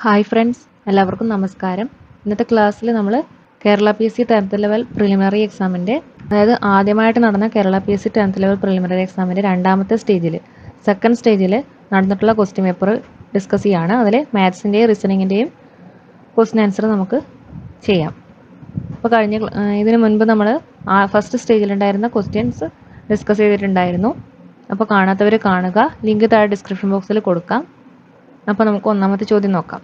hi friends എല്ലാവർക്കും നമസ്കാരം ഇന്നത്തെ ക്ലാസ്സിൽ നമ്മൾ Kerala P S C tenth level preliminary എക്സാമിൻ്റെ അതായത് ആദ്യമായിട്ട് നടന്ന Kerala P S C tenth level preliminary എക്സാമിൻ്റെ രണ്ടാമത്തെ സ്റ്റേജിൽ സെക്കൻഡ് സ്റ്റേജിൽ നടന്നിട്ടുള്ള ക്വസ്റ്റ്യൻ പേപ്പർ ഡിസ്കസ് ചെയ്യാണ് അതിൽ മാത്സിൻ്റെയും റീസണിങ്ങിൻ്റെയും ക്വസ്റ്റ്യൻ ആൻസർ നമുക്ക് ചെയ്യാം അപ്പോൾ കഴിഞ്ഞ ക്ല- ആ, ഇതിന് മുൻപ് നമ്മൾ ആ ഫസ്റ്റ് സ്റ്റേജിലുണ്ടായിരുന്ന ക്വസ്റ്റ്യൻസ് ഡിസ്കസ് ചെയ്തിട്ടുണ്ടായിരുന്നു അപ്പോൾ കാണാത്തവർ കാണുക ലിങ്ക് താഴെ ഡിസ്ക്രിപ്ഷൻ ബോക്സിൽ കൊടുക്കാം അപ്പോൾ നമുക്ക് ഒന്നാമത്തെ ചോദ്യം നോക്കാം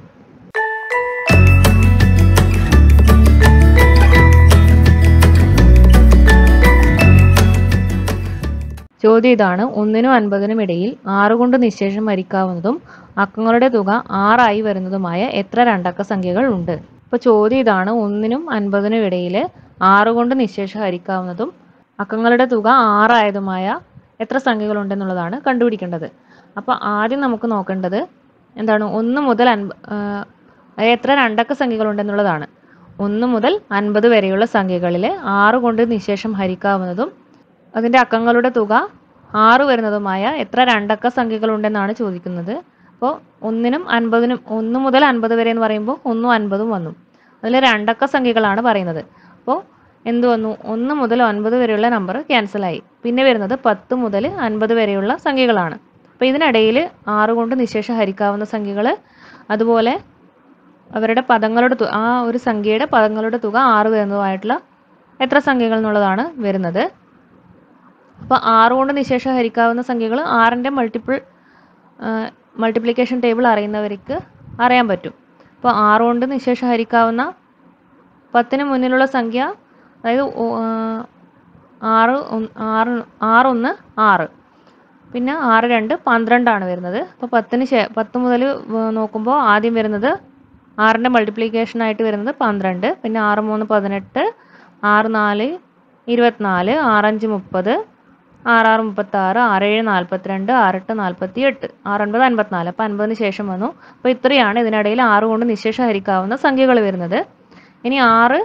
ചോദ്യം ഇതാണ് ഒന്നിനും അൻപതിനും ഇടയിൽ ആറ് കൊണ്ട് നിശേഷം ഹരിക്കാവുന്നതും അക്കങ്ങളുടെ തുക ആറായി വരുന്നതുമായ എത്ര രണ്ടക്ക സംഖ്യകൾ ഉണ്ട് അപ്പോൾ ചോദ്യം ഇതാണ് ഒന്നിനും അൻപതിനും ഇടയിൽ ആറ് കൊണ്ട് നിശേഷം ഹരിക്കാവുന്നതും അക്കങ്ങളുടെ തുക ആറായതുമായ എത്ര സംഖ്യകൾ ഉണ്ടെന്നുള്ളതാണ് കണ്ടുപിടിക്കേണ്ടത് അപ്പോൾ ആദ്യം നമുക്ക് നോക്കേണ്ടത് എന്താണ് ഒന്ന് മുതൽ അൻപ ആ, അതായത് എത്ര രണ്ടക്ക സംഖ്യകൾ ഉണ്ടെന്നുള്ളതാണ് ഒന്ന് മുതൽ അൻപത് വരെയുള്ള സംഖ്യകളിൽ ആറ് കൊണ്ട് നിശേഷം ഹരിക്കാവുന്നതും അതിൻ്റെ അക്കങ്ങളുടെ തുക ആറ് വരുന്നതുമായ എത്ര രണ്ടക്ക സംഖ്യകൾ ഉണ്ടെന്നാണ് ചോദിക്കുന്നത് അപ്പോൾ ഒന്നിനും അൻപതിനും ഒന്ന് മുതൽ അൻപത് വരെ എന്ന് പറയുമ്പോൾ ഒന്നും അൻപതും വന്നു അതിൽ രണ്ടക്ക സംഖ്യകളാണ് പറയുന്നത് അപ്പോൾ എന്ത് വന്നു ഒന്ന് മുതൽ ഒൻപത് വരെയുള്ള നമ്പർ ക്യാൻസലായി പിന്നെ വരുന്നത് പത്ത് മുതൽ അൻപത് വരെയുള്ള സംഖ്യകളാണ് അപ്പോൾ ഇതിനിടയിൽ ആറ് കൊണ്ട് നിശേഷം ഹരിക്കാവുന്ന സംഖ്യകൾ അതുപോലെ അവരുടെ പദങ്ങളുടെ തു- ആ ഒരു സംഖ്യയുടെ പദങ്ങളുടെ തുക ആറ് വരുന്നതുമായിട്ടുള്ള എത്ര സംഖ്യകൾ എന്നുള്ളതാണ് വരുന്നത് അപ്പോൾ ആറ് കൊണ്ട് നിശേഷം ഹരിക്കാവുന്ന സംഖ്യകൾ ആറിൻ്റെ മൾട്ടിപ്പിൾ മൾട്ടിപ്ലിക്കേഷൻ ടേബിൾ അറിയുന്നവർക്ക് അറിയാൻ പറ്റും അപ്പോൾ ആറ് കൊണ്ട് നിശേഷം ഹരിക്കാവുന്ന പത്തിന് മുന്നിലുള്ള സംഖ്യ അതായത് ഒ- ആ, ആറ് ഒന്ന്- ആറ് ആറൊന്ന് ആറ് പിന്നെ ആറ് രണ്ട് പന്ത്രണ്ടാണ് വരുന്നത് അപ്പോൾ പത്തിന് ശേ പത്ത് മുതൽ നോക്കുമ്പോൾ ആദ്യം വരുന്നത് ആറിൻ്റെ മൾട്ടിപ്ലിക്കേഷൻ ആയിട്ട് വരുന്നത് പന്ത്രണ്ട് പിന്നെ ആറ് മൂന്ന് പതിനെട്ട് ആറ് നാല് ഇരുപത്തിനാല് ആറഞ്ച് മുപ്പത് ആറാറ് മുപ്പത്താറ് ആറേഴ് നാൽപ്പത്തിരണ്ട് ആറെട്ട് നാൽപ്പത്തി എട്ട് ആറൊൻപത് അൻപത്തിനാല് അപ്പോൾ അൻപതിന് ശേഷം വന്നു അപ്പോൾ ഇത്രയാണ് ഇതിനിടയിൽ ആറ് കൊണ്ട് നിശേഷം ഹരിക്കാവുന്ന സംഖ്യകൾ വരുന്നത് ഇനി ആറ്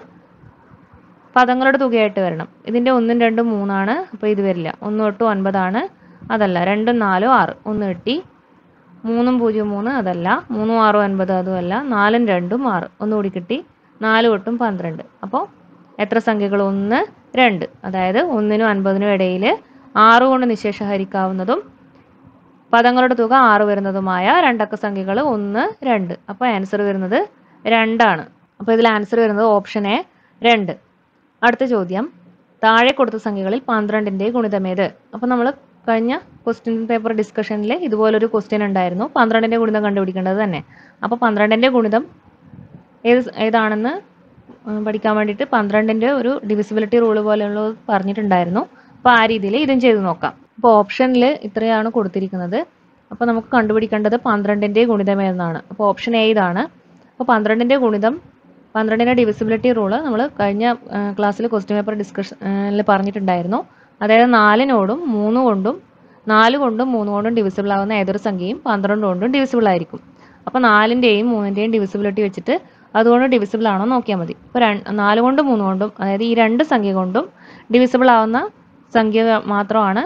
പദങ്ങളുടെ തുകയായിട്ട് വരണം ഇതിൻ്റെ ഒന്നും രണ്ടും മൂന്നാണ് അപ്പോൾ ഇത് വരില്ല ഒന്ന് തൊട്ട് ഒൻപതാണ് അതല്ല രണ്ടും നാലും ആറ് ഒന്ന് കിട്ടി മൂന്നും പൂജ്യം മൂന്ന് അതല്ല മൂന്നും ആറും ഒൻപത് അതുമല്ല നാലും രണ്ടും ആറ് ഒന്നുകൂടി കിട്ടി നാല് തൊട്ടും പന്ത്രണ്ട് അപ്പോൾ എത്ര സംഖ്യകൾ ഒന്ന് രണ്ട് അതായത് ഒന്നിനും അൻപതിനും ഇടയിൽ ആറ് കൊണ്ട് നിശേഷം ഹരിക്കാവുന്നതും പദങ്ങളുടെ തുക ആറ് വരുന്നതുമായ രണ്ടക്ക സംഖ്യകൾ ഒന്ന് രണ്ട് അപ്പോൾ ആൻസർ വരുന്നത് രണ്ടാണ് അപ്പോൾ ഇതിൽ ആൻസർ വരുന്നത് ഓപ്ഷൻ എ രണ്ട് അടുത്ത ചോദ്യം താഴെ കൊടുത്ത സംഖ്യകളിൽ പന്ത്രണ്ടിൻ്റെ ഗുണിതമേത് അപ്പോൾ നമ്മൾ കഴിഞ്ഞ ക്വസ്റ്റ്യൻ പേപ്പർ ഡിസ്കഷനിൽ ഇതുപോലൊരു ക്വസ്റ്റ്യൻ ഉണ്ടായിരുന്നു പന്ത്രണ്ടിൻ്റെ ഗുണിതം കണ്ടുപിടിക്കേണ്ടത് തന്നെ അപ്പോൾ പന്ത്രണ്ടിൻ്റെ ഗുണിതം ഏത് സ് ഏതാണെന്ന് ഉം, പഠിക്കാൻ വേണ്ടിയിട്ട് പന്ത്രണ്ടിൻ്റെ ഒരു ഡിവിസിബിലിറ്റി റൂൾ പോലെയുള്ളത് പറഞ്ഞിട്ടുണ്ടായിരുന്നു അപ്പോൾ ആ രീതിയിൽ ഇതും ചെയ്ത് നോക്കാം അപ്പോൾ ഓപ്ഷനിൽ ഇത്രയാണ് കൊടുത്തിരിക്കുന്നത് അപ്പോൾ നമുക്ക് കണ്ടുപിടിക്കേണ്ടത് പന്ത്രണ്ടിൻ്റെ ഗുണിതം ഏതെന്നാണ് അപ്പോൾ ഓപ്ഷൻ എ ഇതാണ് അപ്പോൾ പന്ത്രണ്ടിൻ്റെ ഗുണിതം പന്ത്രണ്ടിൻ്റെ ഡിവിസിബിലിറ്റി റൂള് നമ്മൾ കഴിഞ്ഞ ക്ലാസ്സിൽ ക്വസ്റ്റ്യൻ പേപ്പർ ഡിസ്കഷനിൽ പറഞ്ഞിട്ടുണ്ടായിരുന്നു അതായത് നാലിനോടും മൂന്ന് കൊണ്ടും നാല് കൊണ്ടും മൂന്ന് കൊണ്ടും ഡിവിസിബിൾ ആകുന്ന ഏതൊരു സംഖ്യയും പന്ത്രണ്ട് കൊണ്ടും ഡിവിസിബിൾ ആയിരിക്കും അപ്പോൾ നാലിൻ്റെയും മൂന്നിൻ്റെയും ഡിവിസിബിലിറ്റി വെച്ചിട്ട് അതുകൊണ്ട് ഡിവിസിബിൾ ആണോ നോക്കിയാൽ മതി ഇപ്പോൾ രണ്ട് നാല് കൊണ്ടും മൂന്ന് കൊണ്ടും അതായത് ഈ രണ്ട് സംഖ്യ കൊണ്ടും ഡിവിസിബിൾ ആവുന്ന സംഖ്യ മാത്രമാണ്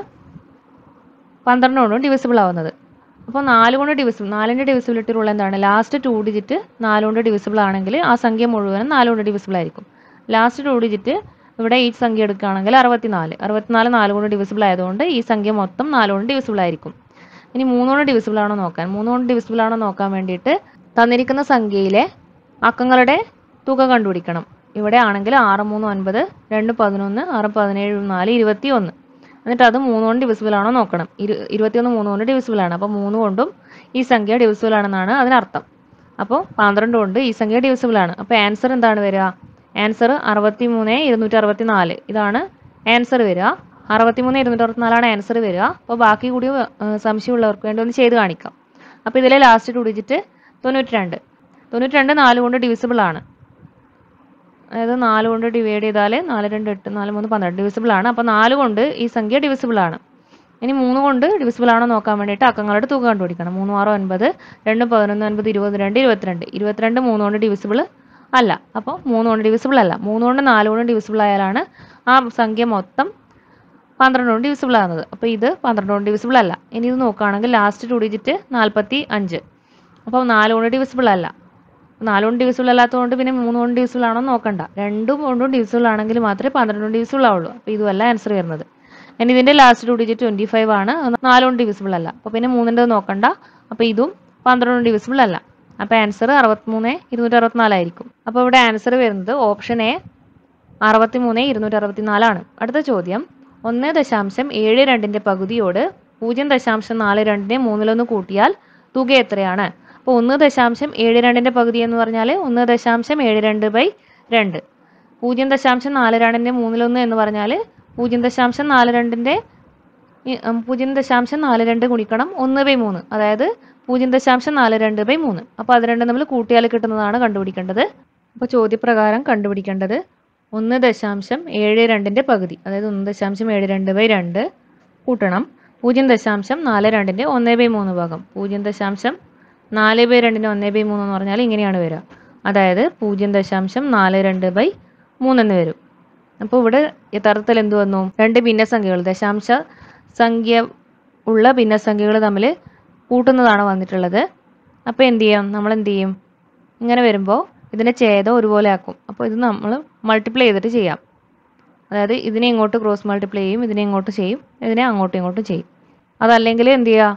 പന്ത്രണ്ട് കൊണ്ടും ഡിവിസിബിൾ ആവുന്നത് അപ്പോൾ നാല് കൊണ്ട് ഡിവിസിബിൾ നാലിൻ്റെ ഡിവിസിബിലിറ്റി റൂൾ എന്താണ് ലാസ്റ്റ് ടു ഡിജിറ്റ് നാല് കൊണ്ട് ഡിവിസിബിൾ ആണെങ്കിൽ ആ സംഖ്യ മുഴുവനും നാല് കൊണ്ട് ഡിവിസിബിൾ ആയിരിക്കും ലാസ്റ്റ് ടു ഡിജിറ്റ് ഇവിടെ ഈ സംഖ്യ എടുക്കുകയാണെങ്കിൽ അറുപത്തിനാല് അറുപത്തിനാല് നാല് കൊണ്ട് ഡിവിസിബിൾ ആയതുകൊണ്ട് ഈ സംഖ്യ മൊത്തം നാല് കൊണ്ട് ഡിവിസിബിൾ ആയിരിക്കും ഇനി മൂന്ന് കൊണ്ട് ഡിവിസിബിൾ ആണോ നോക്കാൻ മൂന്ന് കൊണ്ട് ഡിവിസിബിൾ ആണോ നോക്കാൻ വേണ്ടിയിട്ട് തന്നിരിക്കുന്ന സംഖ്യയിലെ അക്കങ്ങളുടെ തുക കണ്ടുപിടിക്കണം ഇവിടെ ആണെങ്കിൽ ആറ് മൂന്ന് ഒൻപത് രണ്ട് പതിനൊന്ന് ആറ് പതിനേഴ് നാല് ഇരുപത്തി ഒന്ന് എന്നിട്ട് അത് മൂന്ന് കൊണ്ട് ഡിവിസിബിൾ ആണോ നോക്കണം ഇരു ഇരുപത്തിയൊന്ന് മൂന്ന് കൊണ്ട് ഡിവിസിബിൾ ആണ് അപ്പോൾ മൂന്ന് കൊണ്ടും ഈ സംഖ്യ ഡിവിസിബിൾ ആണെന്നാണ് അതിനർത്ഥം അപ്പോൾ പന്ത്രണ്ട് കൊണ്ട് ഈ സംഖ്യ ഡിവിസിബിൾ ആണ് അപ്പോൾ ആൻസർ എന്താണ് വരിക ആൻസർ അറുപത്തി മൂന്ന് ഇരുന്നൂറ്റി അറുപത്തി നാല് ഇതാണ് ആൻസർ വരിക അറുപത്തി മൂന്ന് ഇരുന്നൂറ്റി അറുപത്തി നാലാണ് ആൻസർ വരിക അപ്പോൾ ബാക്കി കൂടി ഏഹ്, സംശയമുള്ളവർക്ക് വേണ്ടി ഒന്ന് ചെയ്ത് കാണിക്കാം അപ്പോൾ ഇതിലെ ലാസ്റ്റ് ടു ഡിജിറ്റ് തൊണ്ണൂറ്റി രണ്ട് തൊണ്ണൂറ്റി രണ്ട് നാല് കൊണ്ട് ഡിവിസിബിൾ ആണ് അതായത് നാല് കൊണ്ട് ഡിവൈഡ് ചെയ്താൽ നാല് രണ്ട് എട്ട് നാല് മൂന്ന് പന്ത്രണ്ട് ഡിവിസിബിൾ ആണ് അപ്പോൾ നാല് കൊണ്ട് ഈ സംഖ്യ ഡിവിസിബിൾ ആണ് ഇനി മൂന്ന് കൊണ്ട് ഡിവിസിബിൾ ആണോ നോക്കാൻ വേണ്ടിയിട്ട് അക്കങ്ങളുടെ തുക കണ്ടുപിടിക്കണം മൂന്ന് ആറ് ഒൻപത് രണ്ട് പതിനൊന്ന് ഒൻപത് ഇരുപത് രണ്ട് ഇരുപത്തിരണ്ട് ഇരുപത്തിരണ്ട് മൂന്ന് കൊണ്ട് ഡിവിസിബിൾ അല്ല അപ്പോൾ മൂന്ന് കൊണ്ട് ഡിവിസിബിൾ അല്ല മൂന്ന് കൊണ്ട് നാല് കൊണ്ട് ഡിവിസിബിൾ ആയാലാണ് ആ സംഖ്യ മൊത്തം പന്ത്രണ്ട് കൊണ്ട് ഡിവിസിബിൾ ആകുന്നത് അപ്പോൾ ഇത് പന്ത്രണ്ട് കൊണ്ട് ഡിവിസിബിൾ അല്ല ഇനി ഇത് നോക്കുകയാണെങ്കിൽ ലാസ്റ്റ് ടു ഡിജിറ്റ് നാൽപ്പത്തി അഞ്ച് അപ്പോൾ നാല് കൊണ്ട് ഡിവിസിബിൾ അല്ല നാലുകൊണ്ട് ഡിവിസിബിൾ അല്ലാത്തതുകൊണ്ട് പിന്നെ മൂന്ന് കൊണ്ട് ഡിവിസിബിൾ ആണോ എന്ന് നോക്കണ്ട രണ്ടും കൊണ്ടും ഡിവിസിബിൾ ആണെങ്കിൽ മാത്രമേ പന്ത്രണ്ട് കൊണ്ട് ഡിവിസിബിൾ ആവുള്ളൂ അപ്പോൾ ഇതുമല്ല ആൻസർ വരുന്നത് ഇനി ഇതിൻ്റെ last two digit twenty five ആണ് നാലുകൊണ്ട് ഡിവിസിബിൾ അല്ല അപ്പോൾ പിന്നെ മൂന്നിൻ്റെ നോക്കണ്ട അപ്പോൾ ഇതും പന്ത്രണ്ട് ഡിവിസിബിൾ അല്ല അപ്പോൾ ആൻസർ അറുപത്തിമൂന്ന് ഇരുന്നൂറ്റി അറുപത്തിനാലായിരിക്കും അപ്പോൾ ഇവിടെ ആൻസർ വരുന്നത് ഓപ്ഷൻ എ അറുപത്തിമൂന്ന് ഇരുന്നൂറ്റി അറുപത്തിനാലാണ് അടുത്ത ചോദ്യം ഒന്ന് ദശാംശം ഏഴ് രണ്ടിൻ്റെ പകുതിയോട് പൂജ്യം ദശാംശം നാല് രണ്ടിനെ മൂന്നിലൊന്ന് കൂട്ടിയാൽ തുക എത്രയാണ് അപ്പോൾ ഒന്ന് ദശാംശം ഏഴ് രണ്ടിൻ്റെ പകുതി എന്ന് പറഞ്ഞാൽ ഒന്ന് ദശാംശം ഏഴ് രണ്ട് ബൈ രണ്ട് പൂജ്യം ദശാംശം നാല് രണ്ടിൻ്റെ മൂന്നിലൊന്ന് എന്ന് പറഞ്ഞാൽ പൂജ്യം ദശാംശം നാല് രണ്ടിൻ്റെ ഈ- ഉം, പൂജ്യം ദശാംശം നാല് രണ്ട് ഗുണിക്കണം ഒന്ന് ബൈ മൂന്ന് അതായത് പൂജ്യം ദശാംശം നാല് രണ്ട് ബൈ മൂന്ന് അപ്പോൾ അത് രണ്ടും നമ്മൾ കൂട്ടിയാൽ കിട്ടുന്നതാണ് കണ്ടുപിടിക്കേണ്ടത് അപ്പോൾ ചോദ്യപ്രകാരം കണ്ടുപിടിക്കേണ്ടത് ഒന്ന് ദശാംശം ഏഴ് രണ്ടിൻ്റെ പകുതി അതായത് ഒന്ന് ദശാംശം ഏഴ് രണ്ട് ബൈ രണ്ട് കൂട്ടണം പൂജ്യം ദശാംശം നാല് രണ്ടിൻ്റെ ഒന്ന് ബൈ മൂന്ന് ഭാഗം പൂജ്യം ദശാംശം നാല് ബൈ രണ്ടിൻ്റെ ഒന്ന് ബൈ മൂന്ന് എന്ന് പറഞ്ഞാൽ ഇങ്ങനെയാണ് വരിക അതായത് പൂജ്യം ദശാംശം നാല് രണ്ട് ബൈ മൂന്നെന്ന് വരും അപ്പോൾ ഇവിടെ യഥാർത്ഥത്തിൽ എന്ത് വന്നു രണ്ട് ഭിന്നസംഖ്യകൾ ദശാംശ സംഖ്യ ഉള്ള ഭിന്നസംഖ്യകൾ തമ്മിൽ കൂട്ടുന്നതാണ് വന്നിട്ടുള്ളത് അപ്പോൾ എന്ത് ചെയ്യും നമ്മൾ എന്ത് ചെയ്യും ഇങ്ങനെ വരുമ്പോൾ ഇതിൻ്റെ ഛേദം ഒരുപോലെ ആക്കും അപ്പോൾ ഇത് നമ്മൾ മൾട്ടിപ്ലൈ ചെയ്തിട്ട് ചെയ്യാം അതായത് ഇതിനെ ഇങ്ങോട്ട് ക്രോസ് മൾട്ടിപ്ലൈ ചെയ്യും ഇതിനെ ഇങ്ങോട്ട് ചെയ്യും ഇതിനെ അങ്ങോട്ടും ഇങ്ങോട്ടും ചെയ്യും അതല്ലെങ്കിൽ എന്ത് ചെയ്യുക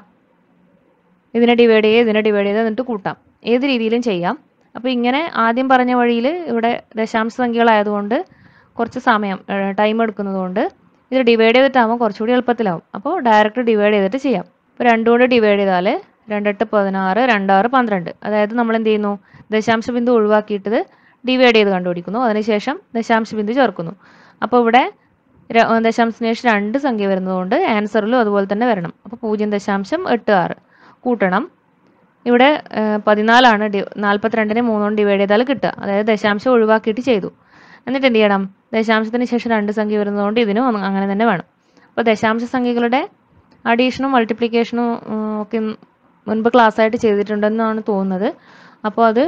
ഇതിനെ ഡിവൈഡ് ചെയ്യുക ഇതിനെ ഡിവൈഡ് ചെയ്ത് എന്നിട്ട് കൂട്ടാം ഏത് രീതിയിലും ചെയ്യാം അപ്പോൾ ഇങ്ങനെ ആദ്യം പറഞ്ഞ വഴിയിൽ ഇവിടെ ദശാംശ സംഖ്യകളായതുകൊണ്ട് കുറച്ച് സമയം ടൈം എടുക്കുന്നതുകൊണ്ട് ഇത് ഡിവൈഡ് ചെയ്തിട്ടാകുമ്പോൾ കുറച്ചുകൂടി എളുപ്പത്തിലാവും അപ്പോൾ ഡയറക്റ്റ് ഡിവൈഡ് ചെയ്തിട്ട് ചെയ്യാം ഇപ്പോൾ രണ്ടും കൊണ്ട് ഡിവൈഡ് ചെയ്താൽ രണ്ടെട്ട് പതിനാറ് രണ്ടാറ് പന്ത്രണ്ട് അതായത് നമ്മൾ എന്ത് ചെയ്യുന്നു ദശാംശ ബിന്ദു ഒഴിവാക്കിയിട്ട് ഡിവൈഡ് ചെയ്ത് കണ്ടുപിടിക്കുന്നു അതിനുശേഷം ദശാംശ ബിന്ദു ചേർക്കുന്നു അപ്പോൾ ഇവിടെ ര- ദശാംശത്തിന് ശേഷം രണ്ട് സംഖ്യ വരുന്നതുകൊണ്ട് ആൻസറിലും അതുപോലെ തന്നെ വരണം അപ്പോൾ പൂജ്യം ദശാംശം എട്ട് ആറ് കൂട്ടണം ഇവിടെ ഏഹ്, പതിനാലാണ് ഡി നാൽപ്പത്തിരണ്ടിനെ മൂന്നുകൊണ്ട് ഡിവൈഡ് ചെയ്താൽ കിട്ടുക അതായത് ദശാംശം ഒഴിവാക്കിയിട്ട് ചെയ്തു എന്നിട്ട് എന്ത് ചെയ്യണം ദശാംശത്തിന് ശേഷം രണ്ട് സംഖ്യ വരുന്നതുകൊണ്ട് ഇതിനും അങ്ങ- അങ്ങനെ തന്നെ വേണം അപ്പോൾ ദശാംശ സംഖ്യകളുടെ അഡീഷനും മൾട്ടിപ്ലിക്കേഷനും ഉം, ഒക്കെ മുൻപ് class ആയിട്ട് ചെയ്തിട്ടുണ്ടെന്നാണ് തോന്നുന്നത് അപ്പോൾ അത്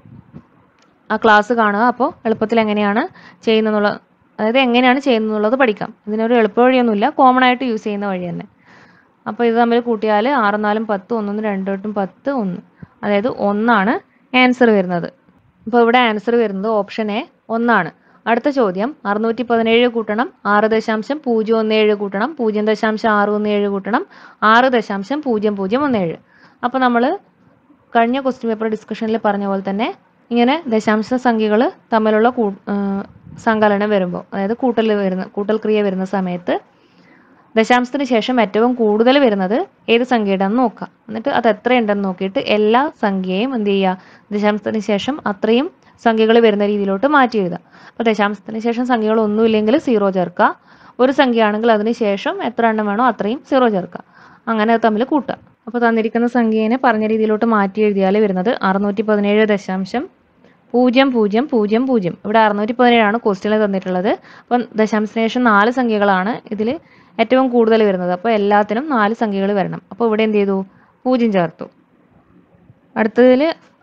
ആ ക്ലാസ് കാണുക അപ്പോൾ എളുപ്പത്തിൽ എങ്ങനെയാണ് ചെയ്യുന്നതെന്നുള്ള അതായത് എങ്ങനെയാണ് ചെയ്യുന്നതെന്നുള്ളത് പഠിക്കാം ഇതിനൊരു എളുപ്പ വഴിയൊന്നുമില്ല കോമൺ ആയിട്ട് യൂസ് ചെയ്യുന്ന വഴി തന്നെ അപ്പോൾ ഇത് തമ്മിൽ കൂട്ടിയാൽ ആറ് നാലും പത്ത് ഒന്നൊന്ന് രണ്ട് എട്ടും പത്ത് ഒന്ന് അതായത് ഒന്നാണ് ആൻസർ വരുന്നത് അപ്പോൾ ഇവിടെ ആൻസർ വരുന്നത് ഓപ്ഷൻ എ ഒന്നാണ് അടുത്ത ചോദ്യം അറുന്നൂറ്റി പതിനേഴ് കൂട്ടണം ആറ് ദശാംശം പൂജ്യം ഒന്ന് ഏഴ് കൂട്ടണം പൂജ്യം ദശാംശം ആറ് ഒന്ന് ഏഴ് കൂട്ടണം ആറ് ദശാംശം പൂജ്യം പൂജ്യം ഒന്ന് ഏഴ് അപ്പോൾ നമ്മൾ കഴിഞ്ഞ ക്വസ്റ്റ്യൻ പേപ്പർ ഡിസ്കഷനിൽ പറഞ്ഞ പോലെ തന്നെ ഇങ്ങനെ ദശാംശ സംഖ്യകൾ തമ്മിലുള്ള കൂ ആ, സങ്കലനം വരുമ്പോൾ അതായത് കൂട്ടൽ വരുന്ന കൂട്ടൽ ക്രിയ വരുന്ന സമയത്ത് ദശാംശത്തിന് ശേഷം ഏറ്റവും കൂടുതൽ വരുന്നത് ഏത് സംഖ്യയുടെയെന്ന് നോക്കുക എന്നിട്ട് അത് എത്രയുണ്ടെന്ന് നോക്കിയിട്ട് എല്ലാ സംഖ്യയും എന്ത് ചെയ്യുക ദശാംശത്തിന് ശേഷം അത്രയും സംഖ്യകൾ വരുന്ന രീതിയിലോട്ട് മാറ്റി എഴുതുക അപ്പോൾ ദശാംശത്തിന് ശേഷം സംഖ്യകൾ ഒന്നുമില്ലെങ്കിൽ സീറോ ചേർക്കുക ഒരു സംഖ്യ ആണെങ്കിൽ അതിന് ശേഷം എത്ര എണ്ണം വേണോ അത്രയും സീറോ ചേർക്കുക അങ്ങനെ അത് തമ്മിൽ കൂട്ടുക അപ്പോൾ തന്നിരിക്കുന്ന സംഖ്യേനെ പറഞ്ഞ രീതിയിലോട്ട് മാറ്റി എഴുതിയാൽ വരുന്നത് അറുന്നൂറ്റി പതിനേഴ് ദശാംശം പൂജ്യം പൂജ്യം പൂജ്യം പൂജ്യം ഇവിടെ അറുന്നൂറ്റി പതിനേഴാണ് ക്വസ്റ്റ്യനിൽ തന്നിട്ടുള്ളത് അപ്പം ദശാംശത്തിന് ശേഷം നാല് സംഖ്യകളാണ് ഇതിൽ ഏറ്റവും കൂടുതൽ വരുന്നത് അപ്പോൾ എല്ലാത്തിനും നാല് സംഖ്യകൾ വരണം അപ്പോൾ ഇവിടെ എന്ത് ചെയ്തു പൂജ്യം ചേർത്തു അടുത്തതിൽ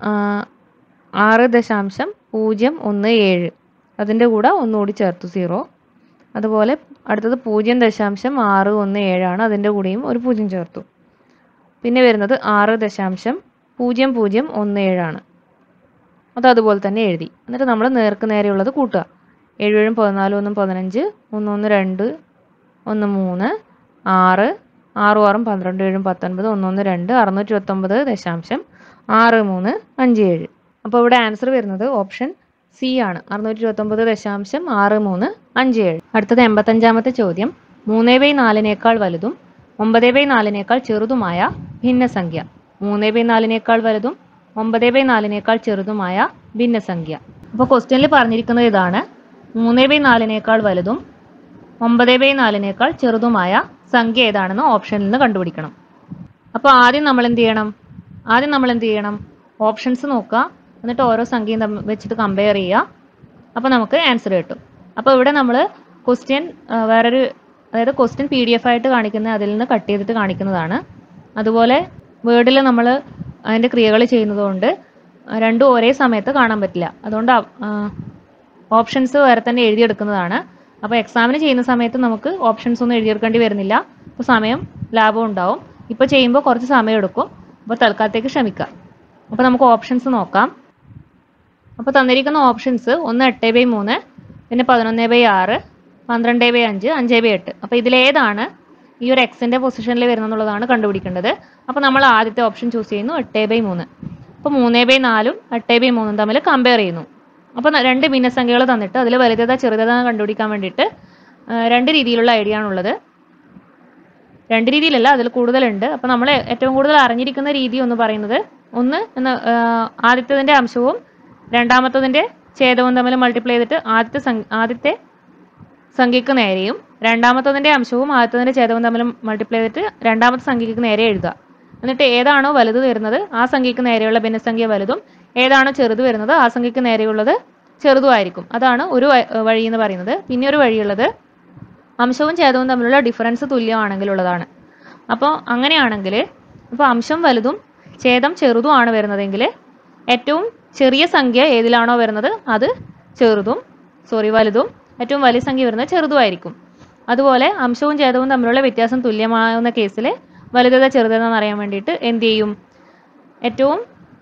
ആറ് ദശാംശം പൂജ്യം ഒന്ന് ഏഴ് അതിൻ്റെ കൂടെ ഒന്നുകൂടി ചേർത്തു സീറോ അതുപോലെ അടുത്തത് പൂജ്യം ദശാംശം ആറ് ഒന്ന് ഏഴാണ് അതിൻ്റെ കൂടെയും ഒരു പൂജ്യം ചേർത്തു പിന്നെ വരുന്നത് ആറ് ദശാംശം പൂജ്യം പൂജ്യം ഒന്ന് ഏഴാണ് അത് അതുപോലെ തന്നെ എഴുതി എന്നിട്ട് നമ്മൾ നേർക്ക് നേരെയുള്ളത് കൂട്ടുക ഏഴും പതിനാലും ഒന്നും പതിനഞ്ച് ഒന്നൊന്ന് രണ്ട് ഒന്ന് മൂന്ന് ആറ് ആറും ആറും പന്ത്രണ്ട് ഏഴും പത്തൊൻപത് ഒന്നൊന്ന് രണ്ട് അറുന്നൂറ്റി ഇരുപത്തൊമ്പത് ദശാംശം ആറ് മൂന്ന് അഞ്ച് ഏഴ് അപ്പോൾ ഇവിടെ ആൻസർ വരുന്നത് ഓപ്ഷൻ സി ആണ് അറുന്നൂറ്റി ഇരുപത്തൊമ്പത് ദശാംശം ആറ് മൂന്ന് അഞ്ച് ഏഴ് അടുത്തത് എൺപത്തഞ്ചാമത്തെ ചോദ്യം മൂന്ന് ബൈ നാലിനേക്കാൾ വലുതും ഒമ്പത് ബൈ നാലിനേക്കാൾ ചെറുതുമായ ഭിന്നസംഖ്യ മൂന്ന് ബൈ നാലിനേക്കാൾ വലുതും ഒമ്പത് ബൈ നാലിനേക്കാൾ ചെറുതുമായ ഭിന്നസംഖ്യ അപ്പോൾ ക്വസ്റ്റ്യനിൽ പറഞ്ഞിരിക്കുന്നത് ഇതാണ് മൂന്ന് ബൈ നാലിനേക്കാൾ വലുതും ഒമ്പത് ബൈ നാലിനേക്കാൾ ചെറുതുമായ സംഖ്യ ഏതാണെന്ന് ഓപ്ഷനിൽ നിന്ന് കണ്ടുപിടിക്കണം അപ്പോൾ ആദ്യം നമ്മൾ എന്ത് ചെയ്യണം ആദ്യം നമ്മൾ എന്ത് ചെയ്യണം ഓപ്ഷൻസ് നോക്കുക എന്നിട്ട് ഓരോ സംഖ്യയും തമ്മിൽ വെച്ചിട്ട് കമ്പയർ ചെയ്യുക അപ്പോൾ നമുക്ക് ആൻസർ കിട്ടും അപ്പോൾ ഇവിടെ നമ്മൾ ക്വസ്റ്റ്യൻ വേറൊരു അതായത് ക്വസ്റ്റ്യൻ പി ഡി എഫ് ആയിട്ട് കാണിക്കുന്ന അതിൽ നിന്ന് കട്ട് ചെയ്തിട്ട് കാണിക്കുന്നതാണ് അതുപോലെ വേർഡിൽ നമ്മൾ അതിൻ്റെ ക്രിയകൾ ചെയ്യുന്നതുകൊണ്ട് രണ്ടും ഒരേ സമയത്ത് കാണാൻ പറ്റില്ല അതുകൊണ്ട് ഓപ്ഷൻസ് വേറെ തന്നെ എഴുതിയെടുക്കുന്നതാണ് അപ്പോൾ എക്സാമിന് ചെയ്യുന്ന സമയത്ത് നമുക്ക് ഓപ്ഷൻസ് ഒന്നും എഴുതിയെടുക്കേണ്ടി വരുന്നില്ല അപ്പോൾ സമയം ലാഭം ഉണ്ടാവും ഇപ്പോൾ ചെയ്യുമ്പോൾ കുറച്ച് സമയം എടുക്കും അപ്പോൾ തൽക്കാലത്തേക്ക് ക്ഷമിക്കുക അപ്പോൾ നമുക്ക് ഓപ്ഷൻസ് നോക്കാം അപ്പോൾ തന്നിരിക്കുന്ന ഓപ്ഷൻസ് ഒന്ന് എട്ട് ബൈ മൂന്ന് പിന്നെ പതിനൊന്ന് ബൈ ആറ് പന്ത്രണ്ട് ബൈ അഞ്ച് അഞ്ച് ബൈ എട്ട് അപ്പോൾ ഇതിലേതാണ് ഈ ഒരു എക്സിൻ്റെ പൊസിഷനിൽ വരുന്നതെന്നുള്ളതാണ് കണ്ടുപിടിക്കേണ്ടത് അപ്പോൾ നമ്മൾ ആദ്യത്തെ ഓപ്ഷൻ ചൂസ് ചെയ്യുന്നു എട്ട് ബൈ മൂന്ന് അപ്പോൾ മൂന്ന് ബൈ നാലും എട്ട് ബൈ മൂന്നും തമ്മിൽ കമ്പയർ ചെയ്യുന്നു അപ്പോൾ ന- രണ്ട് ഭിന്നസംഖ്യകൾ തന്നിട്ട് അതിൽ വലുതത ചെറുതത കണ്ടുപിടിക്കാൻ വേണ്ടിയിട്ട് ആ, രണ്ട് രീതിയിലുള്ള ഐഡിയ ആണുള്ളത് രണ്ട് രീതിയിലല്ല അതിൽ കൂടുതലുണ്ട് അപ്പോൾ നമ്മൾ ഏറ്റവും കൂടുതൽ അറിഞ്ഞിരിക്കുന്ന രീതി എന്ന് പറയുന്നത് ഒന്ന് എന്ന ആ, ആദ്യത്തതിൻ്റെ അംശവും രണ്ടാമത്തതിൻ്റെ ഛേദവും തമ്മിൽ മൾട്ടിപ്ലൈ ചെയ്തിട്ട് ആദ്യത്തെ സം- ആദ്യത്തെ സംഖ്യക്ക് നേരെയും രണ്ടാമത്തതിൻ്റെ അംശവും ആദ്യത്തതിൻ്റെ ഛേദവും തമ്മിൽ മൾട്ടിപ്ലൈ ചെയ്തിട്ട് രണ്ടാമത്തെ സംഖ്യക്ക് നേരെ എഴുതുക എന്നിട്ട് ഏതാണോ വലുത് വരുന്നത് ആ സംഖ്യക്ക് നേരെയുള്ള ഭിന്നസംഖ്യ വലുതും ഏതാണോ ചെറുത് വരുന്നത് ആ സംഖ്യക്ക് നേരെയുള്ളത് ചെറുതുമായിരിക്കും അതാണ് ഒരു വ- വഴി എന്ന് പറയുന്നത് പിന്നെ ഒരു വഴിയുള്ളത് അംശവും ഛേദവും തമ്മിലുള്ള ഡിഫറൻസ് തുല്യമാണെങ്കിലുള്ളതാണ് അപ്പോൾ അങ്ങനെയാണെങ്കിൽ ഇപ്പോൾ അംശം വലുതും ഛേദം ചെറുതുമാണ് വരുന്നതെങ്കിൽ ഏറ്റവും ചെറിയ സംഖ്യ ഏതിലാണോ വരുന്നത് അത് ചെറുതും സോറി വലുതും ഏറ്റവും വലിയ സംഖ്യ വരുന്നത് ചെറുതുമായിരിക്കും അതുപോലെ അംശവും ഛേദവും തമ്മിലുള്ള വ്യത്യാസം തുല്യമാകുന്ന കേസിൽ വലുതത ചെറുതത എന്നറിയാൻ വേണ്ടിയിട്ട് എന്ത് ചെയ്യും ഏറ്റവും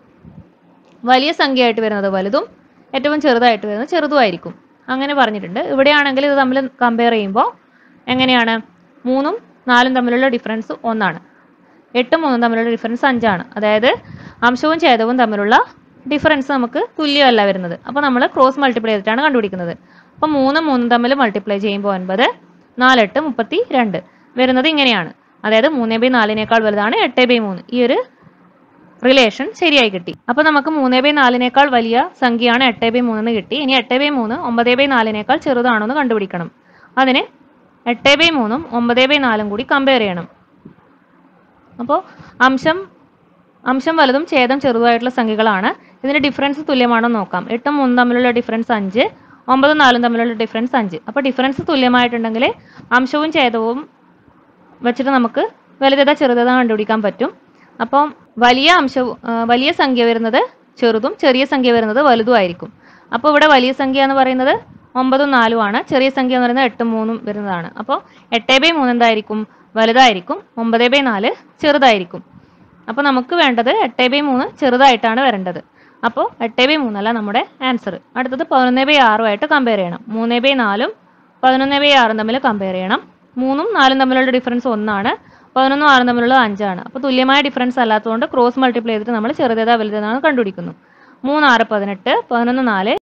വലിയ സംഖ്യയായിട്ട് വരുന്നത് വലുതും ഏറ്റവും ചെറുതായിട്ട് വരുന്നത് ചെറുതുമായിരിക്കും അങ്ങനെ പറഞ്ഞിട്ടുണ്ട് ഇവിടെയാണെങ്കിൽ ഇത് തമ്മിൽ കമ്പയർ ചെയ്യുമ്പോൾ എങ്ങനെയാണ് മൂന്നും നാലും തമ്മിലുള്ള ഡിഫറൻസ് ഒന്നാണ് എട്ടും മൂന്നും തമ്മിലുള്ള ഡിഫറൻസ് അഞ്ചാണ് അതായത് അംശവും ഛേദവും തമ്മിലുള്ള ഡിഫറൻസ് നമുക്ക് തുല്യമല്ല വരുന്നത് അപ്പോൾ നമ്മൾ ക്രോസ് മൾട്ടിപ്ലൈ ചെയ്തിട്ടാണ് കണ്ടുപിടിക്കുന്നത് അപ്പോൾ മൂന്നും മൂന്നും തമ്മിൽ മൾട്ടിപ്ലൈ ചെയ്യുമ്പോൾ ഒൻപത് നാലെട്ട് മുപ്പത്തി രണ്ട് വരുന്നത് ഇങ്ങനെയാണ് അതായത് മൂന്ന് ബൈ നാലിനേക്കാൾ വലുതാണ് എട്ട് ബൈ മൂന്ന് ഈ ഒരു റിലേഷൻ ശരിയായി കിട്ടി അപ്പൊ നമുക്ക് മൂന്ന് ബൈ നാലിനേക്കാൾ വലിയ സംഖ്യയാണ് എട്ട് ബൈ മൂന്ന് കിട്ടി ഇനി എട്ട് ബൈ മൂന്ന് ഒമ്പത് ബൈ നാലിനേക്കാൾ ചെറുതാണോ എന്ന് കണ്ടുപിടിക്കണം അതിന് എട്ട് ബൈ മൂന്നും ഒമ്പത് ബൈ നാലും കൂടി കമ്പയർ ചെയ്യണം അപ്പോൾ അംശം അംശം വലുതും ഛേദം ചെറുതായിട്ടുള്ള സംഖ്യകളാണ് ഇതിന്റെ ഡിഫറൻസ് തുല്യമാണോ എന്ന് നോക്കാം എട്ടും മൂന്നും തമ്മിലുള്ള ഡിഫറൻസ് അഞ്ച് ഒമ്പതും നാലും തമ്മിലുള്ള ഡിഫറൻസ് അഞ്ച് അപ്പോൾ ഡിഫറൻസ് തുല്യമായിട്ടുണ്ടെങ്കിൽ അംശവും ഛേദവും വെച്ചിട്ട് നമുക്ക് വലുതത ചെറുതത കണ്ടുപിടിക്കാൻ പറ്റും അപ്പം വലിയ അംശവും ആ, വലിയ സംഖ്യ വരുന്നത് ചെറുതും ചെറിയ സംഖ്യ വരുന്നത് വലുതുമായിരിക്കും അപ്പോൾ ഇവിടെ വലിയ സംഖ്യ എന്ന് പറയുന്നത് ഒമ്പതും നാലും ആണ് ചെറിയ സംഖ്യ എന്ന് പറയുന്നത് എട്ടും മൂന്നും വരുന്നതാണ് അപ്പോൾ എട്ട് ബൈ മൂന്ന് എന്തായിരിക്കും വലുതായിരിക്കും ഒമ്പത് ബൈ നാല് ചെറുതായിരിക്കും അപ്പോൾ നമുക്ക് വേണ്ടത് എട്ട് ബൈ മൂന്ന് ചെറുതായിട്ടാണ് വരേണ്ടത് അപ്പോൾ എട്ട് ബൈ മൂന്നല്ല നമ്മുടെ ആൻസർ അടുത്തത് പതിനൊന്ന് ബൈ ആറുമായിട്ട് കമ്പയർ ചെയ്യണം മൂന്ന് ബൈ നാലും പതിനൊന്ന് ബൈ ആറും തമ്മിൽ കമ്പയർ ചെയ്യണം മൂന്നും നാലും തമ്മിലുള്ള ഡിഫറൻസ് ഒന്നാണ് പതിനൊന്നും ആറും തമ്മിലുള്ള അഞ്ചാണ് അപ്പോൾ തുല്യമായ ഡിഫറൻസ് അല്ലാത്തതുകൊണ്ട് ക്രോസ് മൾട്ടിപ്ലൈ ചെയ്തിട്ട് നമ്മൾ ചെറുതേത വലുതെന്നാണ് കണ്ടുപിടിക്കുന്നു മൂന്ന് ആറ് പതിനെട്ട് പതിനൊന്ന് നാല്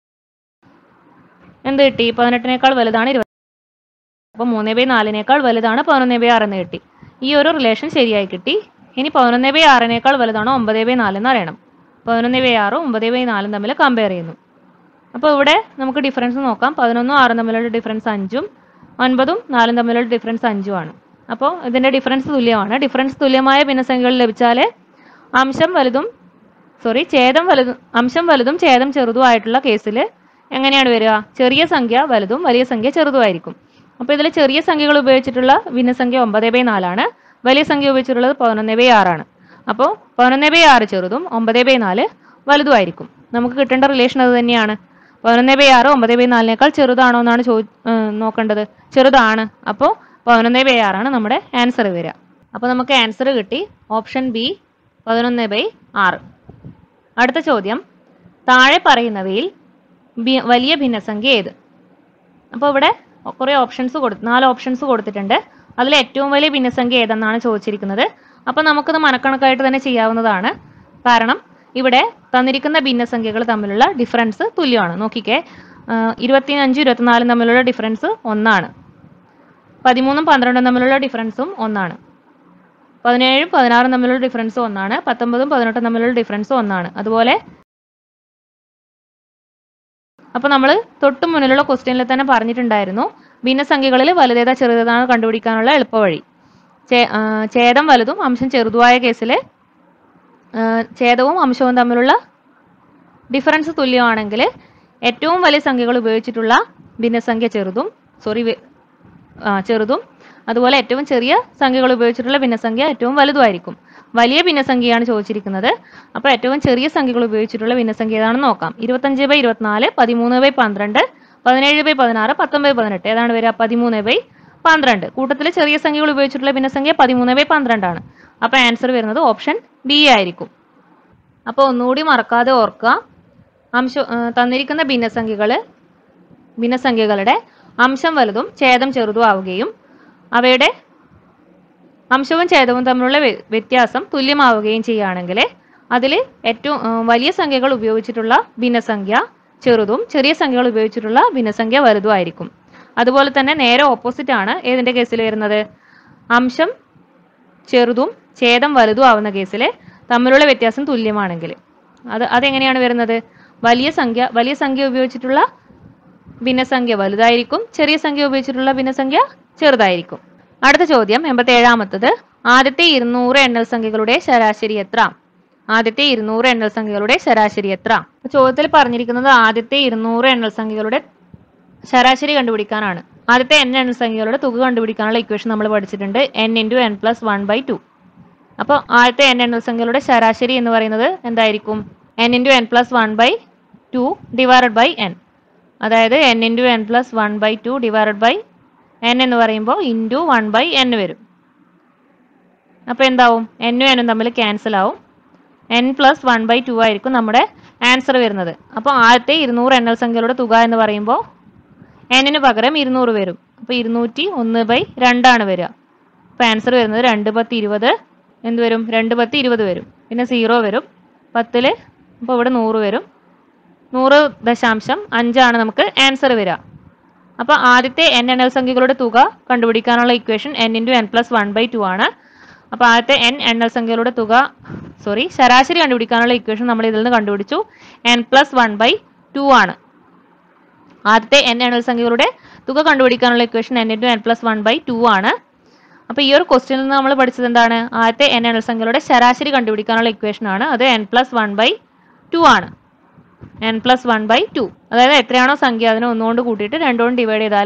എന്ത് കിട്ടി പതിനെട്ടിനേക്കാൾ വലുതാണ് ഇരുപത് അപ്പോൾ മൂന്ന് ബൈ നാലിനേക്കാൾ വലുതാണ് പതിനൊന്ന് ബൈ ആറെന്ന് കിട്ടി ഈ ഒരു റിലേഷൻ ശരിയായി കിട്ടി ഇനി പതിനൊന്ന് ബൈ ആറിനേക്കാൾ വലുതാണോ ഒമ്പത് ബൈ നാലെന്ന് അറിയണം പതിനൊന്ന് ബൈ ആറും ഒമ്പത് ബൈ നാലും തമ്മിൽ കമ്പയർ ചെയ്യുന്നു അപ്പോൾ ഇവിടെ നമുക്ക് ഡിഫറൻസ് നോക്കാം പതിനൊന്നും ആറും തമ്മിലുള്ള ഡിഫറൻസ് അഞ്ചും ഒൻപതും നാലും തമ്മിലുള്ള ഡിഫറൻസ് അഞ്ചുമാണ് അപ്പോൾ ഇതിൻ്റെ ഡിഫറൻസ് തുല്യമാണ് ഡിഫറൻസ് തുല്യമായ ഭിന്നസംഖ്യകൾ ലഭിച്ചാൽ അംശം വലുതും സോറി ഛേദം വലുതും അംശം വലുതും ഛേദം ചെറുതും ആയിട്ടുള്ള കേസിൽ എങ്ങനെയാണ് വരിക ചെറിയ സംഖ്യ വലുതും വലിയ സംഖ്യ ചെറുതുമായിരിക്കും അപ്പോൾ ഇതിൽ ചെറിയ സംഖ്യകൾ ഉപയോഗിച്ചിട്ടുള്ള ഭിന്നസംഖ്യ ഒമ്പത് ബൈ നാലാണ് വലിയ സംഖ്യ ഉപയോഗിച്ചിട്ടുള്ളത് പതിനൊന്ന് ബൈ ആറാണ് അപ്പോൾ പതിനൊന്ന് ബൈ ആറ് ചെറുതും ഒമ്പത് ബൈ നാല് വലുതുമായിരിക്കും നമുക്ക് കിട്ടേണ്ട റിലേഷൻ അത് തന്നെയാണ് പതിനൊന്ന് ബൈ ആറ് ഒമ്പത് ബൈ നാലിനേക്കാൾ ചെറുതാണോ എന്നാണ് ചോ ഏഹ് നോക്കേണ്ടത് ചെറുതാണ് അപ്പോൾ പതിനൊന്ന് ബൈ ആറാണ് നമ്മുടെ ആൻസർ വരിക അപ്പോൾ നമുക്ക് ആൻസർ കിട്ടി ഓപ്ഷൻ ബി പതിനൊന്ന് ബൈ ആറ് അടുത്ത ചോദ്യം താഴെ പറയുന്നവയിൽ ബി- വലിയ ഭിന്നസംഖ്യ ഏത് അപ്പോൾ ഇവിടെ കുറേ ഓപ്ഷൻസ് കൊടു നാല് ഓപ്ഷൻസ് കൊടുത്തിട്ടുണ്ട് അതിൽ ഏറ്റവും വലിയ ഭിന്നസംഖ്യ ഏതെന്നാണ് ചോദിച്ചിരിക്കുന്നത് അപ്പോൾ നമുക്കത് മനക്കണക്കായിട്ട് തന്നെ ചെയ്യാവുന്നതാണ് കാരണം ഇവിടെ തന്നിരിക്കുന്ന ഭിന്നസംഖ്യകൾ തമ്മിലുള്ള ഡിഫറൻസ് തുല്യമാണ് നോക്കിക്കേ ഇരുപത്തിയഞ്ചും ഇരുപത്തിനാലും തമ്മിലുള്ള ഡിഫറൻസ് ഒന്നാണ് പതിമൂന്നും പന്ത്രണ്ടും തമ്മിലുള്ള ഡിഫറൻസും ഒന്നാണ് പതിനേഴും പതിനാറും തമ്മിലുള്ള ഡിഫറൻസ് ഒന്നാണ് പത്തൊമ്പതും പതിനെട്ടും തമ്മിലുള്ള ഡിഫറൻസ് ഒന്നാണ് അതുപോലെ അപ്പോൾ നമ്മൾ തൊട്ട് മുന്നിലുള്ള ക്വസ്റ്റ്യനിൽ തന്നെ പറഞ്ഞിട്ടുണ്ടായിരുന്നു ഭിന്നസംഖ്യകളിൽ വലുതേതാ ചെറുതേതാണ് കണ്ടുപിടിക്കാനുള്ള എളുപ്പവഴി ചേ- ആ, ഛേദം വലുതും അംശം ചെറുതുമായ കേസിൽ ഛേദവും അംശവും തമ്മിലുള്ള ഡിഫറൻസ് തുല്യമാണെങ്കിൽ ഏറ്റവും വലിയ സംഖ്യകൾ ഉപയോഗിച്ചിട്ടുള്ള ഭിന്നസംഖ്യ ചെറുതും സോറി ചെറുതും അതുപോലെ ഏറ്റവും ചെറിയ സംഖ്യകൾ ഉപയോഗിച്ചിട്ടുള്ള ഭിന്നസംഖ്യ ഏറ്റവും വലുതുമായിരിക്കും വലിയ ഭിന്നസംഖ്യയാണ് ചോദിച്ചിരിക്കുന്നത് അപ്പോൾ ഏറ്റവും ചെറിയ സംഖ്യകൾ ഉപയോഗിച്ചിട്ടുള്ള ഭിന്നസംഖ്യ ഏതാണെന്ന് നോക്കാം ഇരുപത്തഞ്ച് ബൈ ഇരുപത്തിനാല് പതിമൂന്ന് ബൈ പന്ത്രണ്ട് പതിനേഴ് ബൈ പതിനാറ് പത്തൊമ്പത് പതിനെട്ട് ഏതാണ് വരിക പതിമൂന്ന് ബൈ പന്ത്രണ്ട് കൂട്ടത്തിൽ ചെറിയ സംഖ്യകൾ ഉപയോഗിച്ചിട്ടുള്ള ഭിന്നസംഖ്യ പതിമൂന്ന് ബൈ പന്ത്രണ്ടാണ് അപ്പോൾ ആൻസർ വരുന്നത് ഓപ്ഷൻ ബി ആയിരിക്കും അപ്പോൾ ഒന്നുകൂടി മറക്കാതെ ഓർക്കുക അംശ ആ, തന്നിരിക്കുന്ന ഭിന്നസംഖ്യകൾ ഭിന്നസംഖ്യകളുടെ അംശം വലുതും ഛേദം ചെറുതും ആവുകയും അവയുടെ അംശവും ഛേദവും തമ്മിലുള്ള വ്യ- വ്യത്യാസം തുല്യമാവുകയും ചെയ്യുകയാണെങ്കിൽ അതിൽ ഏറ്റവും ആ, വലിയ സംഖ്യകൾ ഉപയോഗിച്ചിട്ടുള്ള ഭിന്നസംഖ്യ ചെറുതും ചെറിയ സംഖ്യകൾ ഉപയോഗിച്ചിട്ടുള്ള ഭിന്നസംഖ്യ വലുതും ആയിരിക്കും അതുപോലെ തന്നെ നേരെ ഓപ്പോസിറ്റ് ആണ് ഏതിന്റെ കേസിൽ വരുന്നത് അംശം ചെറുതും ഛേദം വലുതും ആവുന്ന കേസിൽ തമ്മിലുള്ള വ്യത്യാസം തുല്യമാണെങ്കിൽ അത് അതെങ്ങനെയാണ് വരുന്നത് വലിയ സംഖ്യ വലിയ സംഖ്യ ഉപയോഗിച്ചിട്ടുള്ള ഭിന്നസംഖ്യ വലുതായിരിക്കും ചെറിയ സംഖ്യ ഉപയോഗിച്ചിട്ടുള്ള ഭിന്നസംഖ്യ ചെറുതായിരിക്കും അടുത്ത ചോദ്യം എൺപത്തി ഏഴാമത്തത് ആദ്യത്തെ ഇരുന്നൂറ് എണ്ണൽ സംഖ്യകളുടെ ശരാശരി എത്ര ആദ്യത്തെ ഇരുന്നൂറ് എണ്ണൽ സംഖ്യകളുടെ ശരാശരി എത്ര അപ്പൊ ചോദ്യത്തിൽ പറഞ്ഞിരിക്കുന്നത് ആദ്യത്തെ ഇരുന്നൂറ് എണ്ണൽ സംഖ്യകളുടെ ശരാശരി കണ്ടുപിടിക്കാനാണ് ആദ്യത്തെ എൻ എണ്ണൽ സംഖ്യകളുടെ തുക കണ്ടുപിടിക്കാനുള്ള ഇക്വേഷൻ നമ്മൾ പഠിച്ചിട്ടുണ്ട് N into N plus one by two അപ്പോൾ ആദ്യത്തെ എൻ എണ്ണൽ സംഖ്യകളുടെ ശരാശരി എന്ന് പറയുന്നത് എന്തായിരിക്കും N into N plus one by two divided by N അതായത് N into N plus one by two divided by N എന്ന് പറയുമ്പോൾ ഇൻറ്റു വൺ ബൈ എൻ വരും അപ്പോൾ എന്താവും എന്നും എന്നും തമ്മിൽ ക്യാൻസൽ ആവും N plus one by two ആയിരിക്കും നമ്മുടെ ആൻസർ വരുന്നത് അപ്പോൾ ആദ്യത്തെ ഇരുന്നൂറ് എണ്ണൽ സംഖ്യകളുടെ തുക എന്ന് പറയുമ്പോൾ എന്നിന് പകരം ഇരുന്നൂറ് വരും അപ്പോൾ ഇരുന്നൂറ്റി ഒന്ന് ബൈ രണ്ടാണ് വരിക അപ്പോൾ ആൻസർ വരുന്നത് രണ്ട് പത്ത് ഇരുപത് എന്ത് വരും രണ്ട് പത്ത് ഇരുപത് വരും പിന്നെ സീറോ വരും പത്തിൽ അപ്പോൾ ഇവിടെ നൂറ് വരും നൂറ് ദശാംശം അഞ്ചാണ് നമുക്ക് ആൻസർ വരിക അപ്പോൾ ആദ്യത്തെ എൻ എണ്ണൽ സംഖ്യകളുടെ തുക കണ്ടുപിടിക്കാനുള്ള equation N into N plus one by two ആണ് അപ്പോൾ ആദ്യത്തെ എൻ എണ്ണൽ സംഖ്യകളുടെ തുക സോറി ശരാശരി കണ്ടുപിടിക്കാനുള്ള ഇക്വേഷൻ നമ്മൾ ഇതിൽ നിന്ന് കണ്ടുപിടിച്ചു N plus one by two ആണ് ആദ്യത്തെ എൻ എണ്ണൽ സംഖ്യകളുടെ തുക കണ്ടുപിടിക്കാനുള്ള equation N into N plus one by two ആണ് അപ്പോൾ ഈ ഒരു ക്വസ്റ്റ്യനിൽ നിന്ന് നമ്മൾ പഠിച്ചത് എന്താണ് ആദ്യത്തെ എൻ എണ്ണൽ സംഖ്യകളുടെ ശരാശരി കണ്ടുപിടിക്കാനുള്ള ഇക്വേഷൻ ആണ് അത് N plus one by two ആണ് N plus one by two അതായത് എത്രയാണോ സംഖ്യ അതിനെ ഒന്നുകൊണ്ട് കൂട്ടിയിട്ട് രണ്ടുകൊണ്ട് ഡിവൈഡ് ചെയ്താൽ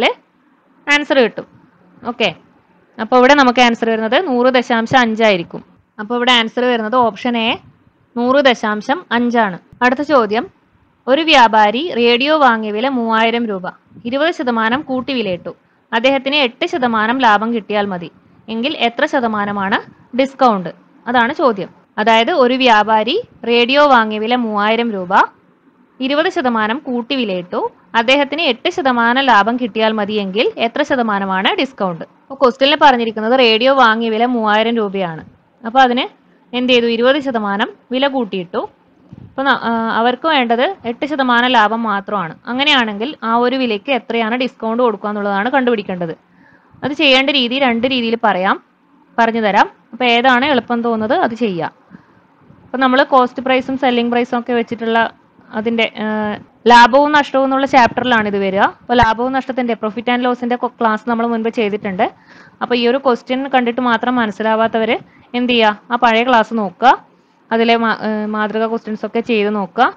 ആൻസർ കിട്ടും ഓക്കെ അപ്പോൾ ഇവിടെ നമുക്ക് ആൻസർ വരുന്നത് നൂറ് ദശാംശം അഞ്ചായിരിക്കും അപ്പോൾ ഇവിടെ ആൻസർ വരുന്നത് ഓപ്ഷൻ എ നൂറ് ദശാംശം അഞ്ചാണ് അടുത്ത ചോദ്യം ഒരു വ്യാപാരി റേഡിയോ വാങ്ങിയ വില മൂവായിരം രൂപ ഇരുപത് ശതമാനം കൂട്ടി വിലയിട്ടു അദ്ദേഹത്തിന് എട്ട് ശതമാനം ലാഭം കിട്ടിയാൽ മതി എങ്കിൽ എത്ര ശതമാനമാണ് ഡിസ്കൗണ്ട് അതാണ് ചോദ്യം അതായത് ഒരു വ്യാപാരി റേഡിയോ വാങ്ങിയ വില മൂവായിരം രൂപ ഇരുപത് ശതമാനം കൂട്ടി വിലയിട്ടു അദ്ദേഹത്തിന് എട്ട് ശതമാനം ലാഭം കിട്ടിയാൽ മതിയെങ്കിൽ എത്ര ശതമാനമാണ് ഡിസ്കൗണ്ട് അപ്പോൾ ക്വസ്റ്റ്യനിൽ പറഞ്ഞിരിക്കുന്നത് റേഡിയോ വാങ്ങിയ വില മൂവായിരം രൂപയാണ് അപ്പോൾ അതിന് എന്ത് ചെയ്തു ഇരുപത് ശതമാനം വില കൂട്ടിയിട്ടു അപ്പോൾ അവർക്ക് വേണ്ടത് എട്ട് ശതമാനം ലാഭം മാത്രമാണ് അങ്ങനെയാണെങ്കിൽ ആ ഒരു വിലയ്ക്ക് എത്രയാണ് ഡിസ്കൗണ്ട് കൊടുക്കുക എന്നുള്ളതാണ് കണ്ടുപിടിക്കേണ്ടത് അത് ചെയ്യേണ്ട രീതി രണ്ട് രീതിയിൽ പറയാം പറഞ്ഞു തരാം അപ്പോൾ ഏതാണ് എളുപ്പം തോന്നുന്നത് അത് ചെയ്യാം അപ്പോൾ നമ്മൾ കോസ്റ്റ് പ്രൈസും സെല്ലിംഗ് പ്രൈസും ഒക്കെ വെച്ചിട്ടുള്ള അതിൻ്റെ ലാഭവും നഷ്ടവും എന്നുള്ള ചാപ്റ്ററിലാണ് ഇത് വരിക അപ്പോൾ ലാഭവും നഷ്ടത്തിൻ്റെ പ്രോഫിറ്റ് ആൻഡ് ലോസിൻ്റെ ക്ലാസ് നമ്മൾ മുൻപ് ചെയ്തിട്ടുണ്ട് അപ്പോൾ ഈ ഒരു ക്വസ്റ്റ്യൻ കണ്ടിട്ട് മാത്രം മനസ്സിലാവാത്തവർ എന്ത് ചെയ്യുക ആ പഴയ ക്ലാസ് നോക്കുക അതിലെ മാ- ഏഹ് മാതൃക ക്വസ്റ്റ്യൻസ് ഒക്കെ ചെയ്ത് നോക്കുക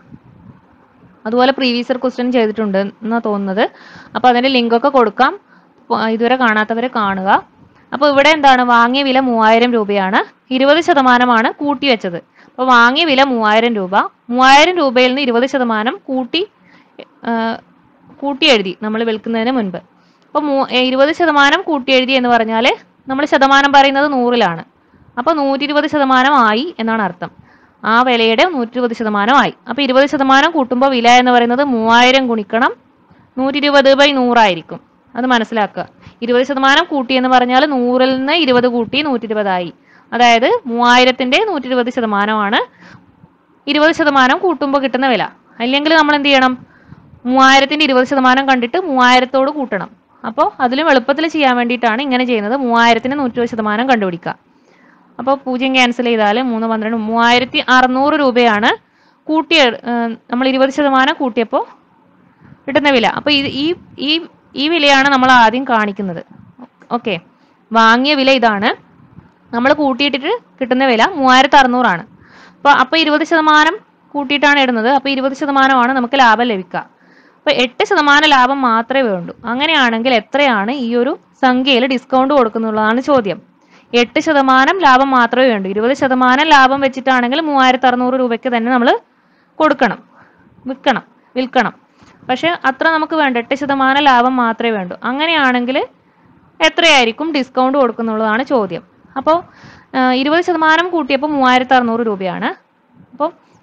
അതുപോലെ പ്രീവിയസ് ഇയർ ക്വസ്റ്റ്യൻ ചെയ്തിട്ടുണ്ട് എന്നാണ് തോന്നുന്നത് അപ്പോൾ അതിൻ്റെ ലിങ്കൊക്കെ കൊടുക്കാം അപ്പോൾ ഇതുവരെ കാണാത്തവർ കാണുക അപ്പോൾ ഇവിടെ എന്താണ് വാങ്ങിയ വില മൂവായിരം രൂപയാണ് ഇരുപത് ശതമാനമാണ് കൂട്ടി വെച്ചത് അപ്പോൾ വാങ്ങിയ വില മൂവായിരം രൂപ മൂവായിരം രൂപയിൽ നിന്ന് ഇരുപത് ശതമാനം കൂട്ടി ആ, കൂട്ടി എഴുതി നമ്മൾ വിൽക്കുന്നതിന് മുൻപ് അപ്പോൾ മൂ ഏ, ഇരുപത് ശതമാനം കൂട്ടി എഴുതി എന്ന് പറഞ്ഞാൽ നമ്മൾ ശതമാനം പറയുന്നത് നൂറിലാണ് അപ്പോൾ നൂറ്റി ഇരുപത് ശതമാനം ആയി എന്നാണ് അർത്ഥം ആ വിലയുടെ നൂറ്റി ഇരുപത് ശതമാനം ആയി അപ്പോൾ ഇരുപത് ശതമാനം കൂട്ടുമ്പോൾ വില എന്ന് പറയുന്നത് മൂവായിരം ഗുണിക്കണം നൂറ്റി ഇരുപത് ബൈ നൂറായിരിക്കും അത് മനസ്സിലാക്കുക ഇരുപത് ശതമാനം കൂട്ടി എന്ന് പറഞ്ഞാൽ നൂറിൽ നിന്ന് ഇരുപത് കൂട്ടി നൂറ്റി ഇരുപതായി അതായത് മൂവായിരത്തിന്റെ നൂറ്റി ഇരുപത് ശതമാനമാണ് ഇരുപത് ശതമാനം കൂട്ടുമ്പോൾ കിട്ടുന്ന വില അല്ലെങ്കിൽ നമ്മൾ എന്ത് ചെയ്യണം മൂവായിരത്തിന്റെ ഇരുപത് ശതമാനം കണ്ടിട്ട് മൂവായിരത്തോട് കൂട്ടണം അപ്പോൾ അതിലും എളുപ്പത്തിൽ ചെയ്യാൻ വേണ്ടിയിട്ടാണ് ഇങ്ങനെ ചെയ്യുന്നത് മൂവായിരത്തിന് നൂറ്റി ഇരുപത് ശതമാനം കണ്ടുപിടിക്കുക അപ്പോൾ പൂജ്യം ക്യാൻസൽ ചെയ്താൽ മൂന്ന് പന്ത്രണ്ട് മൂവായിരത്തി അറുന്നൂറ് രൂപയാണ് കൂട്ടിയ ഏഹ്, നമ്മൾ ഇരുപത് ശതമാനം കൂട്ടിയപ്പോൾ കിട്ടുന്ന വില അപ്പോൾ ഇത് ഈ ഈ ഈ വിലയാണ് നമ്മൾ ആദ്യം കാണിക്കുന്നത് ഓക്കെ വാങ്ങിയ വില ഇതാണ് നമ്മൾ കൂട്ടിയിട്ടിട്ട് കിട്ടുന്ന വില മൂവായിരത്തി അറുന്നൂറാണ് അപ്പോൾ അപ്പോൾ ഇരുപത് ശതമാനം കൂട്ടിയിട്ടാണ് ഇടുന്നത് അപ്പോൾ ഇരുപത് ശതമാനമാണ് നമുക്ക് ലാഭം ലഭിക്കുക അപ്പോൾ എട്ട് ശതമാനം ലാഭം മാത്രമേ വേണ്ടൂ അങ്ങനെയാണെങ്കിൽ എത്രയാണ് ഈ ഒരു സംഖ്യയിൽ ഡിസ്കൗണ്ട് കൊടുക്കുന്നുള്ളതാണ് ചോദ്യം എട്ട് ശതമാനം ലാഭം മാത്രമേ വേണ്ടൂ ഇരുപത് ശതമാനം ലാഭം വെച്ചിട്ടാണെങ്കിൽ മൂവായിരത്തി അറുന്നൂറ് രൂപയ്ക്ക് തന്നെ നമ്മൾ കൊടുക്കണം വിൽക്കണം വിൽക്കണം പക്ഷെ അത്ര നമുക്ക് വേണ്ട എട്ട് ശതമാനം ലാഭം മാത്രമേ വേണ്ടൂ അങ്ങനെയാണെങ്കിൽ എത്രയായിരിക്കും ഡിസ്കൗണ്ട് കൊടുക്കുന്നുള്ളതാണ് ചോദ്യം അപ്പോൾ ഇരുപത് ശതമാനം കൂട്ടിയപ്പോൾ മൂവായിരത്തി അറുന്നൂറ് രൂപയാണ് അപ്പോൾ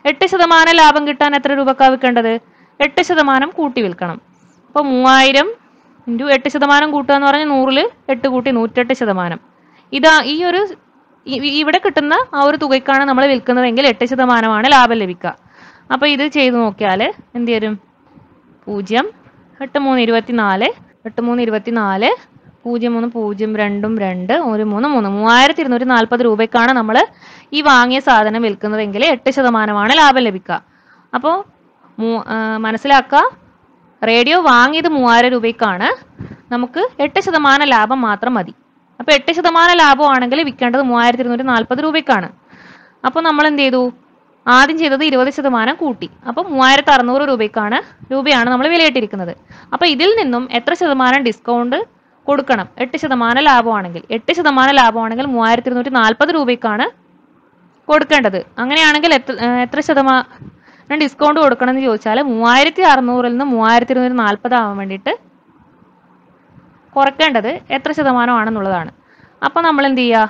എട്ട് ശതമാനം ലാഭം കിട്ടാൻ എത്ര രൂപക്കാ വിൽക്കേണ്ടത് എട്ട് ശതമാനം കൂട്ടി വിൽക്കണം അപ്പോൾ മൂവായിരം ഇൻറ്റു എട്ട് ശതമാനം കൂട്ടുക എന്ന് പറഞ്ഞാൽ നൂറിൽ എട്ട് കൂട്ടി നൂറ്റെട്ട് ശതമാനം ഇതാ ഈ ഒരു ഇ- ഇ- ഇവിടെ കിട്ടുന്ന ആ ഒരു തുകയ്ക്കാണ് നമ്മൾ വിൽക്കുന്നതെങ്കിൽ എട്ട് ശതമാനമാണ് ലാഭം ലഭിക്കുക അപ്പോൾ ഇത് ചെയ്ത് നോക്കിയാൽ എന്ത് വരും പൂജ്യം എട്ട് മൂന്ന് ഇരുപത്തി നാല് എട്ട് മൂന്ന് ഇരുപത്തി നാല് പൂജ്യം മൂന്ന് പൂജ്യം രണ്ടും രണ്ട് ഒരു മൂന്ന് മൂന്ന് മൂവായിരത്തി ഇരുന്നൂറ്റി നാൽപ്പത് രൂപയ്ക്കാണ് നമ്മൾ ഈ വാങ്ങിയ സാധനം വിൽക്കുന്നതെങ്കിൽ എട്ട് ശതമാനമാണ് ലാഭം ലഭിക്കുക അപ്പോൾ മനസ്സിലാക്കുക റേഡിയോ വാങ്ങിയത് മൂവായിരം രൂപയ്ക്കാണ് നമുക്ക് എട്ട് ശതമാനം ലാഭം മാത്രം മതി അപ്പോൾ എട്ട് ശതമാനം ലാഭമാണെങ്കിൽ വിൽക്കേണ്ടത് മൂവായിരത്തി ഇരുന്നൂറ്റി നാൽപ്പത് രൂപയ്ക്കാണ് അപ്പോൾ നമ്മൾ എന്ത് ചെയ്തു ആദ്യം ചെയ്തത് ഇരുപത് ശതമാനം കൂട്ടി അപ്പോൾ മൂവായിരത്തി അറുന്നൂറ് രൂപയ്ക്കാണ് രൂപയാണ് നമ്മൾ വിലയിട്ടിരിക്കുന്നത് അപ്പോൾ ഇതിൽ നിന്നും എത്ര ശതമാനം ഡിസ്കൗണ്ട് കൊടുക്കണം എട്ട് ശതമാനം ലാഭമാണെങ്കിൽ എട്ട് ശതമാനം ലാഭമാണെങ്കിൽ മൂവായിരത്തി ഇരുന്നൂറ്റി നാൽപ്പത് രൂപയ്ക്കാണ് കൊടുക്കേണ്ടത് അങ്ങനെയാണെങ്കിൽ എത്ര ഏഹ് എത്ര ശതമാനം ഡിസ്കൗണ്ട് കൊടുക്കണം എന്ന് ചോദിച്ചാൽ മൂവായിരത്തി അറുന്നൂറിൽ നിന്ന് മൂവായിരത്തി ഇരുന്നൂറ്റി നാൽപ്പത് ആവാൻ വേണ്ടിയിട്ട് കുറയ്ക്കേണ്ടത് എത്ര ശതമാനമാണെന്നുള്ളതാണ് അപ്പോൾ നമ്മൾ എന്ത് ചെയ്യുക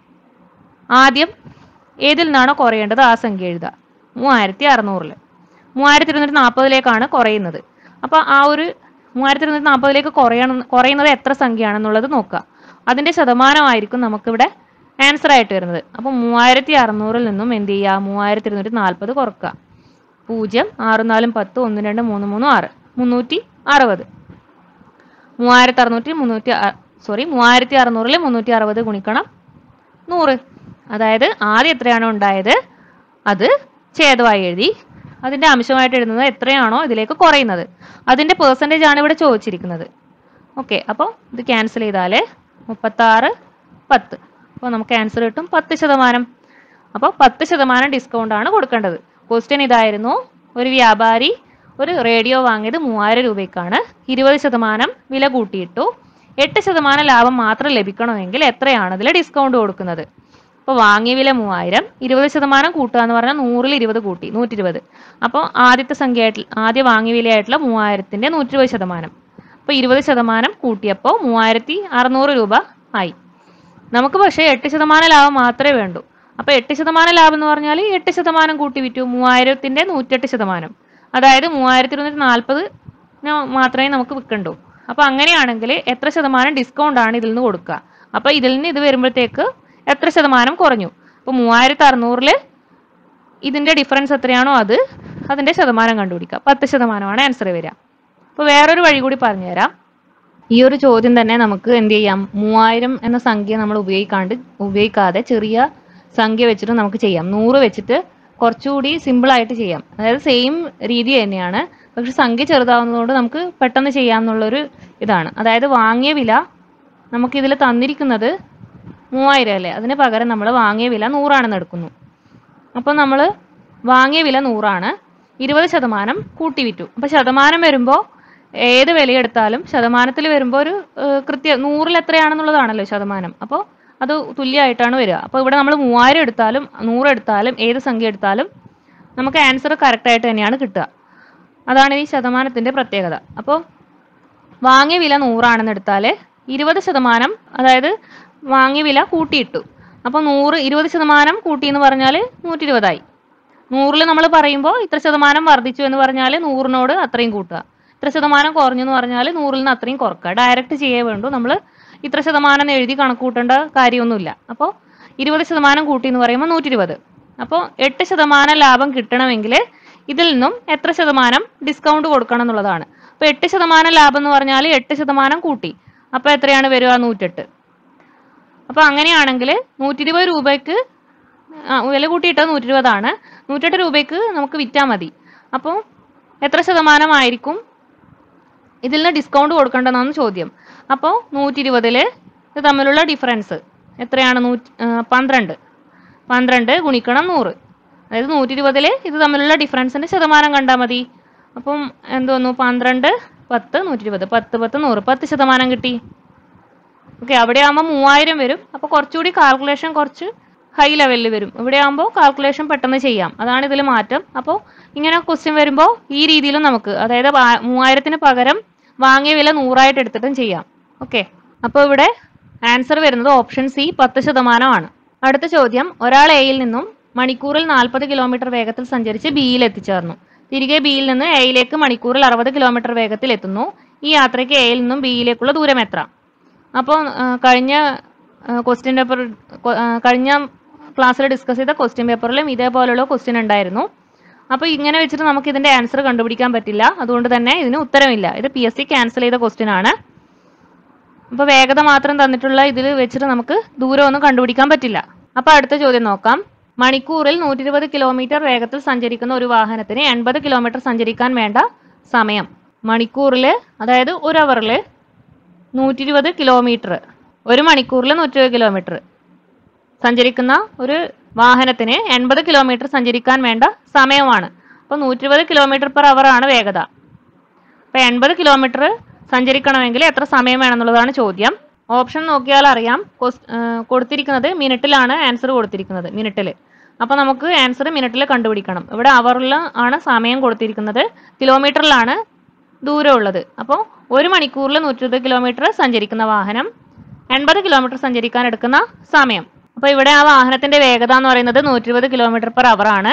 ആദ്യം ഏതിൽ നിന്നാണോ കുറയേണ്ടത് ആ സംഖ്യ എഴുതുക മൂവായിരത്തി അറുന്നൂറിൽ മൂവായിരത്തി ഇരുന്നൂറ്റി നാൽപ്പതിലേക്കാണ് കുറയുന്നത് അപ്പോൾ ആ ഒരു മൂവായിരത്തി ഇരുന്നൂറ്റി നാൽപ്പതിലേക്ക് കുറയണം കുറയുന്നത് എത്ര സംഖ്യയാണെന്നുള്ളത് നോക്കുക അതിൻ്റെ ശതമാനമായിരിക്കും നമുക്കിവിടെ ആൻസർ ആയിട്ട് വരുന്നത് അപ്പോൾ മൂവായിരത്തി അറുന്നൂറിൽ നിന്നും എന്ത് ചെയ്യുക മൂവായിരത്തി ഇരുന്നൂറ്റി നാൽപ്പത് കുറക്കുക പൂജ്യം ആറ് നാലും പത്ത് ഒന്ന് രണ്ട് മൂന്ന് മൂന്ന് ആറ് മുന്നൂറ്റി അറുപത് മൂവായിരത്തി അറുന്നൂറ്റി മുന്നൂറ്റി സോറി മൂവായിരത്തി അറുന്നൂറിൽ മുന്നൂറ്റി അറുപത് ഗുണിക്കണം നൂറ് അതായത് ആദ്യം എത്രയാണോ ഉണ്ടായത് അത് ഛേദമായി എഴുതി അതിന്റെ അംശമായിട്ട് എഴുതുന്നത് എത്രയാണോ ഇതിലേക്ക് കുറയുന്നത് അതിന്റെ പേഴ്സൻറ്റേജ് ആണ് ഇവിടെ ചോദിച്ചിരിക്കുന്നത് ഓക്കെ അപ്പോൾ ഇത് ക്യാൻസൽ ചെയ്താൽ മുപ്പത്താറ് പത്ത് അപ്പോൾ നമുക്ക് ആൻസർ കിട്ടും പത്ത് ശതമാനം അപ്പോൾ പത്ത് ശതമാനം ഡിസ്കൗണ്ട് ആണ് കൊടുക്കേണ്ടത് ക്വസ്റ്റ്യൻ ഇതായിരുന്നു ഒരു വ്യാപാരി ഒരു റേഡിയോ വാങ്ങിയത് മൂവായിരം രൂപയ്ക്കാണ് ഇരുപത് ശതമാനം വില കൂട്ടിയിട്ടു എട്ട് ശതമാനം ലാഭം മാത്രം ലഭിക്കണമെങ്കിൽ എത്രയാണ് ഇതിൽ ഡിസ്കൗണ്ട് കൊടുക്കുന്നത് അപ്പോൾ വാങ്ങിയ വില മൂവായിരം ഇരുപത് ശതമാനം കൂട്ടുക എന്ന് പറഞ്ഞാൽ നൂറിൽ ഇരുപത് കൂട്ടി നൂറ്റി ഇരുപത് അപ്പോൾ ആദ്യത്തെ സംഖ്യ ആയിട്ട് ആദ്യ വാങ്ങിയ വിലയായിട്ടുള്ള മൂവായിരത്തിൻ്റെ നൂറ്റി ഇരുപത് ശതമാനം അപ്പോൾ ഇരുപത് ശതമാനം കൂട്ടിയപ്പോൾ മൂവായിരത്തി അറുന്നൂറ് രൂപ ആയി നമുക്ക് പക്ഷേ എട്ട് ശതമാനം ലാഭം മാത്രമേ വേണ്ടൂ അപ്പോൾ എട്ട് ശതമാനം ലാഭം എന്ന് പറഞ്ഞാൽ എട്ട് ശതമാനം കൂട്ടി വിറ്റു മൂവായിരത്തിൻ്റെ നൂറ്റെട്ട് ശതമാനം അതായത് മൂവായിരത്തി ഇരുന്നൂറ്റി നാൽപ്പത് മാത്രമേ നമുക്ക് വിൽക്കണ്ടൂ അപ്പോൾ അങ്ങനെയാണെങ്കിൽ എത്ര ശതമാനം ഡിസ്കൗണ്ട് ആണ് ഇതിൽ നിന്ന് കൊടുക്കുക അപ്പോൾ ഇതിൽ നിന്ന് ഇത് വരുമ്പോഴത്തേക്ക് എത്ര ശതമാനം കുറഞ്ഞു അപ്പോൾ മൂവായിരത്തി അറുന്നൂറിൽ ഇതിൻ്റെ ഡിഫറൻസ് എത്രയാണോ അത് അതിൻ്റെ ശതമാനം കണ്ടുപിടിക്കുക പത്ത് ശതമാനമാണ് ആൻസർ വരിക അപ്പോൾ വേറൊരു വഴി കൂടി പറഞ്ഞുതരാം ഈ ഒരു ചോദ്യം തന്നെ നമുക്ക് എന്ത് ചെയ്യാം മൂവായിരം എന്ന സംഖ്യ നമ്മൾ ഉപയോഗിക്കാണ്ട് ഉപയോഗിക്കാതെ ചെറിയ സംഖ്യ വെച്ചിട്ട് നമുക്ക് ചെയ്യാം നൂറ് വെച്ചിട്ട് കുറച്ചുകൂടി സിമ്പിൾ ആയിട്ട് ചെയ്യാം അതായത് സെയിം രീതി തന്നെയാണ് പക്ഷെ സംഖ്യ ചെറുതാവുന്നതുകൊണ്ട് നമുക്ക് പെട്ടെന്ന് ചെയ്യാമെന്നുള്ളൊരു ഇതാണ് അതായത് വാങ്ങിയ വില നമുക്കിതിൽ തന്നിരിക്കുന്നത് മൂവായിരം അല്ലേ അതിന് പകരം നമ്മൾ വാങ്ങിയ വില നൂറാണെന്ന് എടുക്കുന്നു അപ്പോൾ നമ്മൾ വാങ്ങിയ വില നൂറാണ് ഇരുപത് ശതമാനം കൂട്ടി വിറ്റു അപ്പോൾ ശതമാനം വരുമ്പോൾ ഏത് വിലയെടുത്താലും ശതമാനത്തിൽ വരുമ്പോൾ ഒരു ഏഹ്, കൃത്യ നൂറിൽ എത്രയാണെന്നുള്ളതാണല്ലോ ശതമാനം അപ്പോൾ അത് തുല്യമായിട്ടാണ് വരിക അപ്പോൾ ഇവിടെ നമ്മൾ മൂവായിരം എടുത്താലും നൂറ് എടുത്താലും ഏത് സംഖ്യ എടുത്താലും നമുക്ക് ആൻസർ കറക്റ്റായിട്ട് തന്നെയാണ് കിട്ടുക അതാണ് ഈ ശതമാനത്തിൻ്റെ പ്രത്യേകത അപ്പോൾ വാങ്ങിയ വില നൂറാണെന്ന് എടുത്താൽ ഇരുപത് ശതമാനം അതായത് വാങ്ങിയ വില കൂട്ടിയിട്ടു അപ്പോൾ നൂറ് ഇരുപത് ശതമാനം കൂട്ടി എന്ന് പറഞ്ഞാൽ നൂറ്റി ഇരുപതായി നൂറിൽ നമ്മൾ പറയുമ്പോൾ ഇത്ര ശതമാനം വർദ്ധിച്ചു എന്ന് പറഞ്ഞാൽ നൂറിനോട് അത്രയും കൂട്ടുക ഇത്ര ശതമാനം കുറഞ്ഞു എന്ന് പറഞ്ഞാൽ നൂറിൽ നിന്ന് അത്രയും കുറക്കുക ഡയറക്റ്റ് ചെയ്യേ വേണ്ടൂ നമ്മൾ ഇത്ര ശതമാനം എന്ന് എഴുതി കണക്ക് കൂട്ടേണ്ട കാര്യമൊന്നുമില്ല അപ്പോൾ ഇരുപത് ശതമാനം കൂട്ടി എന്ന് പറയുമ്പോൾ നൂറ്റി ഇരുപത് അപ്പോൾ എട്ട് ശതമാനം ലാഭം കിട്ടണമെങ്കിൽ ഇതിൽ നിന്നും എത്ര ശതമാനം ഡിസ്കൗണ്ട് കൊടുക്കണം എന്നുള്ളതാണ് അപ്പോൾ എട്ട് ശതമാനം ലാഭം എന്ന് പറഞ്ഞാൽ എട്ട് ശതമാനം കൂട്ടി അപ്പോൾ എത്രയാണ് വരിക നൂറ്റെട്ട് അപ്പോൾ അങ്ങനെയാണെങ്കിൽ നൂറ്റി ഇരുപത് രൂപയ്ക്ക് ആ, വില കൂട്ടിയിട്ടത് നൂറ്റി ഇരുപതാണ് നൂറ്റെട്ട് രൂപയ്ക്ക് നമുക്ക് വിറ്റാൽ മതി അപ്പോൾ എത്ര ശതമാനമായിരിക്കും ഇതിൽ നിന്ന് ഡിസ്കൗണ്ട് കൊടുക്കേണ്ടതെന്നാണ് ചോദ്യം അപ്പോൾ നൂറ്റി ഇരുപതിൽ ഇത് തമ്മിലുള്ള ഡിഫറൻസ് എത്രയാണ് നൂറ്റി ആ, പന്ത്രണ്ട് പന്ത്രണ്ട് ഗുണിക്കണം നൂറ് അതായത് നൂറ്റി ഇരുപതിൽ ഇത് തമ്മിലുള്ള ഡിഫറൻസിൻ്റെ ശതമാനം കണ്ടാൽ മതി അപ്പം എന്ത് വന്നു പന്ത്രണ്ട് പത്ത് നൂറ്റി ഇരുപത് പത്ത് പത്ത് നൂറ് പത്ത് ശതമാനം കിട്ടി ഓക്കെ അവിടെ ആകുമ്പോൾ മൂവായിരം വരും അപ്പോൾ കുറച്ചുകൂടി കാൽക്കുലേഷൻ കുറച്ച് ഹൈ ലെവലിൽ വരും ഇവിടെ ആകുമ്പോൾ കാൽക്കുലേഷൻ പെട്ടെന്ന് ചെയ്യാം അതാണ് ഇതിൽ മാറ്റം അപ്പോൾ ഇങ്ങനെ ക്വസ്റ്റ്യൻ വരുമ്പോൾ ഈ രീതിയിലും നമുക്ക് അതായത് വാ- മൂവായിരത്തിന് പകരം വാങ്ങിയ വില നൂറായിട്ട് എടുത്തിട്ടും ചെയ്യാം ഓക്കെ അപ്പോൾ ഇവിടെ ആൻസർ വരുന്നത് ഓപ്ഷൻ സി പത്ത് ശതമാനമാണ് അടുത്ത ചോദ്യം ഒരാൾ എയിൽ നിന്നും മണിക്കൂറിൽ നാൽപ്പത് കിലോമീറ്റർ വേഗത്തിൽ സഞ്ചരിച്ച് ബിയിൽ എത്തിച്ചേർന്നു തിരികെ ബിയിൽ നിന്ന് എയിലേക്ക് മണിക്കൂറിൽ അറുപത് കിലോമീറ്റർ വേഗത്തിൽ എത്തുന്നു ഈ യാത്രയ്ക്ക് എയിൽ നിന്നും ബിയിലേക്കുള്ള ദൂരം എത്ര അപ്പോൾ കഴിഞ്ഞ ക്വസ്റ്റ്യൻ പേപ്പർ കഴിഞ്ഞ ക്ലാസ്സിൽ ഡിസ്കസ് ചെയ്ത ക്വസ്റ്റ്യൻ പേപ്പറിലും ഇതേപോലെയുള്ള ക്വസ്റ്റ്യൻ ഉണ്ടായിരുന്നു അപ്പോൾ ഇങ്ങനെ വെച്ചിട്ട് നമുക്ക് ഇതിന്റെ ആൻസർ കണ്ടുപിടിക്കാൻ പറ്റില്ല അതുകൊണ്ട് തന്നെ ഇതിന് ഉത്തരമില്ല ഇത് പി എസ് സി ക്യാൻസൽ ചെയ്ത ക്വസ്റ്റ്യൻ ആണ് അപ്പോൾ വേഗത മാത്രം തന്നിട്ടുള്ള ഇതിൽ വെച്ചിട്ട് നമുക്ക് ദൂരമൊന്നും കണ്ടുപിടിക്കാൻ പറ്റില്ല അപ്പോൾ അടുത്ത ചോദ്യം നോക്കാം മണിക്കൂറിൽ നൂറ്റി ഇരുപത് കിലോമീറ്റർ വേഗത്തിൽ സഞ്ചരിക്കുന്ന ഒരു വാഹനത്തിന് എൺപത് കിലോമീറ്റർ സഞ്ചരിക്കാൻ വേണ്ട സമയം മണിക്കൂറിൽ അതായത് ഒരു അവറിൽ നൂറ്റി ഇരുപത് കിലോമീറ്റർ ഒരു മണിക്കൂറിൽ നൂറ്റി ഇരുപത് കിലോമീറ്റർ സഞ്ചരിക്കുന്ന ഒരു വാഹനത്തിന് എൺപത് കിലോമീറ്റർ സഞ്ചരിക്കാൻ വേണ്ട സമയമാണ് അപ്പോൾ നൂറ്റി ഇരുപത് കിലോമീറ്റർ പെർ അവർ ആണ് വേഗത അപ്പോൾ എൺപത് കിലോമീറ്റർ സഞ്ചരിക്കണമെങ്കിൽ എത്ര സമയം വേണമെന്നുള്ളതാണ് ചോദ്യം ഓപ്ഷൻ നോക്കിയാൽ അറിയാം കൊസ്- ആ, കൊടുത്തിരിക്കുന്നത് മിനിറ്റിലാണ് ആൻസർ കൊടുത്തിരിക്കുന്നത് മിനിറ്റിൽ അപ്പോൾ നമുക്ക് ആൻസർ മിനിറ്റിൽ കണ്ടുപിടിക്കണം ഇവിടെ അവറിൽ ആണ് സമയം കൊടുത്തിരിക്കുന്നത് കിലോമീറ്ററിലാണ് ദൂരം ഉള്ളത് അപ്പോൾ ഒരു മണിക്കൂറിൽ നൂറ്റി ഇരുപത് കിലോമീറ്റർ സഞ്ചരിക്കുന്ന വാഹനം എൺപത് കിലോമീറ്റർ സഞ്ചരിക്കാൻ എടുക്കുന്ന സമയം അപ്പോൾ ഇവിടെ ആ വാഹനത്തിന്റെ വേഗത എന്ന് പറയുന്നത് നൂറ്റി ഇരുപത് കിലോമീറ്റർ പെർ അവർ ആണ്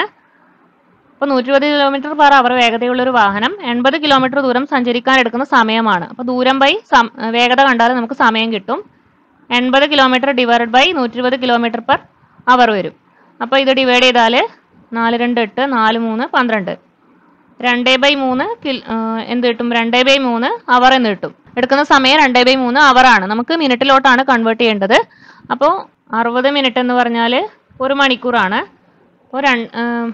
അപ്പോൾ നൂറ്റി ഇരുപത് കിലോമീറ്റർ പെർ അവർ വേഗതയുള്ള ഒരു വാഹനം എൺപത് കിലോമീറ്റർ ദൂരം സഞ്ചരിക്കാൻ എടുക്കുന്ന സമയമാണ് അപ്പോൾ ദൂരം ബൈ സം- വേഗത കണ്ടാൽ നമുക്ക് സമയം കിട്ടും എൺപത് കിലോമീറ്റർ ഡിവൈഡ് ബൈ നൂറ്റി ഇരുപത് കിലോമീറ്റർ പെർ അവർ വരും അപ്പോൾ ഇത് ഡിവൈഡ് ചെയ്താൽ നാല് രണ്ട് എട്ട് നാല് മൂന്ന് പന്ത്രണ്ട് രണ്ട് ബൈ മൂന്ന് കിൽ ആ, എന്ത് കിട്ടും രണ്ട് ബൈ മൂന്ന് അവർ എന്ന് കിട്ടും എടുക്കുന്ന സമയം രണ്ട് ബൈ മൂന്ന് അവർ ആണ് നമുക്ക് മിനിറ്റിലോട്ടാണ് കൺവേർട്ട് ചെയ്യേണ്ടത് അപ്പോൾ അറുപത് മിനിറ്റ് എന്ന് പറഞ്ഞാൽ ഒരു മണിക്കൂറാണ് അപ്പോൾ രണ്ട്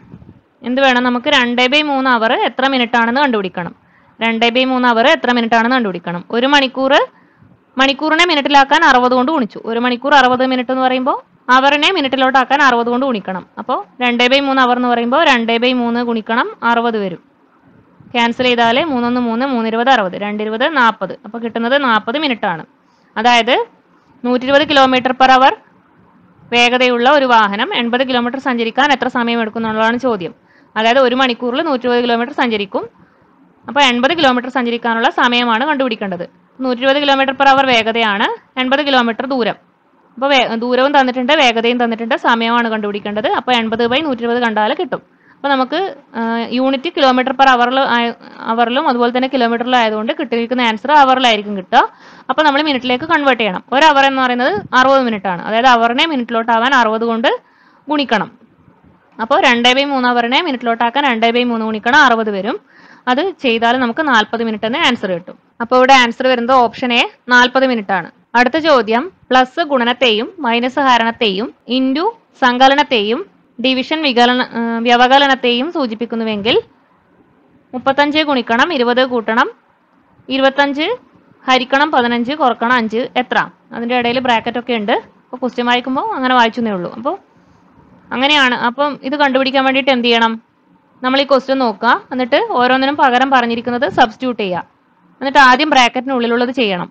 എന്ത് വേണം നമുക്ക് രണ്ട് ബൈ മൂന്ന് അവർ എത്ര മിനിറ്റ് ആണെന്ന് കണ്ടുപിടിക്കണം രണ്ട് ബൈ മൂന്ന് അവർ എത്ര മിനിറ്റ് ആണെന്ന് കണ്ടുപിടിക്കണം ഒരു മണിക്കൂർ മണിക്കൂറിനെ മിനിറ്റിലാക്കാൻ അറുപത് കൊണ്ട് ഗുണിച്ചു ഒരു മണിക്കൂർ അറുപത് മിനിറ്റ് എന്ന് പറയുമ്പോൾ അവറിനെ മിനിറ്റിലോട്ടാക്കാൻ അറുപത് കൊണ്ട് ഗുണിക്കണം അപ്പോൾ രണ്ട് ബൈ മൂന്ന് അവർ എന്ന് പറയുമ്പോൾ രണ്ട് ബൈ മൂന്ന് ഗുണിക്കണം അറുപത് വരും ക്യാൻസൽ ചെയ്താൽ മൂന്നൊന്ന് മൂന്ന് മൂന്നിരുപത് അറുപത് രണ്ടിരുപത് നാൽപ്പത് അപ്പോൾ കിട്ടുന്നത് നാൽപ്പത് മിനിറ്റ് ആണ് അതായത് നൂറ്റി ഇരുപത് കിലോമീറ്റർ പെർ അവർ വേഗതയുള്ള ഒരു വാഹനം എൺപത് കിലോമീറ്റർ സഞ്ചരിക്കാൻ എത്ര സമയം എടുക്കും എന്നുള്ളതാണ് ചോദ്യം അതായത് ഒരു മണിക്കൂറിൽ നൂറ്റി ഇരുപത് കിലോമീറ്റർ സഞ്ചരിക്കും അപ്പോൾ എൺപത് കിലോമീറ്റർ സഞ്ചരിക്കാനുള്ള സമയമാണ് കണ്ടുപിടിക്കേണ്ടത് നൂറ്റി ഇരുപത് കിലോമീറ്റർ പെർ അവർ വേഗതയാണ് എൺപത് കിലോമീറ്റർ ദൂരം അപ്പോൾ വേ ദൂരവും തന്നിട്ടുണ്ട് വേഗതയും തന്നിട്ടുണ്ട് സമയമാണ് കണ്ടുപിടിക്കേണ്ടത് അപ്പോൾ എൺപത് ബൈ നൂറ്റി ഇരുപത് കണ്ടാൽ കിട്ടും അപ്പോൾ നമുക്ക് യൂണിറ്റ് കിലോമീറ്റർ പെർ അവറിൽ അവറിലും അതുപോലെ തന്നെ കിലോമീറ്ററിലും ആയതുകൊണ്ട് കിട്ടിയിരിക്കുന്ന ആൻസർ അവറിലായിരിക്കും കിട്ടുക അപ്പോൾ നമ്മൾ മിനിറ്റിലേക്ക് കൺവേർട്ട് ചെയ്യണം ഒരു അവർ എന്ന് പറയുന്നത് അറുപത് മിനിറ്റ് ആണ് അതായത് അവറിനെ മിനിറ്റിലോട്ടാവാൻ അറുപത് കൊണ്ട് ഗുണിക്കണം അപ്പോൾ രണ്ട് ബൈ മൂന്ന് അവറിനെ മിനിറ്റിലോട്ടാക്കാൻ രണ്ട് ബൈ മൂന്ന് ഗുണിക്കണം അറുപത് വരും അത് ചെയ്താൽ നമുക്ക് നാൽപ്പത് മിനിറ്റ് എന്ന് ആൻസർ കിട്ടും അപ്പോൾ ഇവിടെ ആൻസർ വരുന്നത് ഓപ്ഷൻ എ നാൽപ്പത് മിനിറ്റ് ആണ് അടുത്ത ചോദ്യം പ്ലസ് ഗുണനത്തെയും മൈനസ് ഹരണത്തെയും ഇൻറ്റു സങ്കലനത്തെയും ഡിവിഷൻ വികലന ആ, വ്യവകലനത്തെയും സൂചിപ്പിക്കുന്നുവെങ്കിൽ മുപ്പത്തഞ്ച് ഗുണിക്കണം ഇരുപത് കൂട്ടണം ഇരുപത്തഞ്ച് ഹരിക്കണം പതിനഞ്ച് കുറക്കണം അഞ്ച് എത്ര അതിൻ്റെ ഇടയിൽ ബ്രാക്കറ്റ് ഒക്കെ ഉണ്ട് അപ്പോൾ ക്വസ്റ്റ്യൻ വായിക്കുമ്പോൾ അങ്ങനെ വായിച്ചെന്നേ ഉള്ളൂ അപ്പോൾ അങ്ങനെയാണ് അപ്പം ഇത് കണ്ടുപിടിക്കാൻ വേണ്ടിയിട്ട് എന്ത് ചെയ്യണം നമ്മൾ ഈ ക്വസ്റ്റ്യൻ നോക്കുക എന്നിട്ട് ഓരോന്നിനും പകരം പറഞ്ഞിരിക്കുന്നത് സബ്സ്റ്റിറ്റ്യൂട്ട് ചെയ്യുക എന്നിട്ട് ആദ്യം ബ്രാക്കറ്റിനുള്ളിലുള്ളത് ചെയ്യണം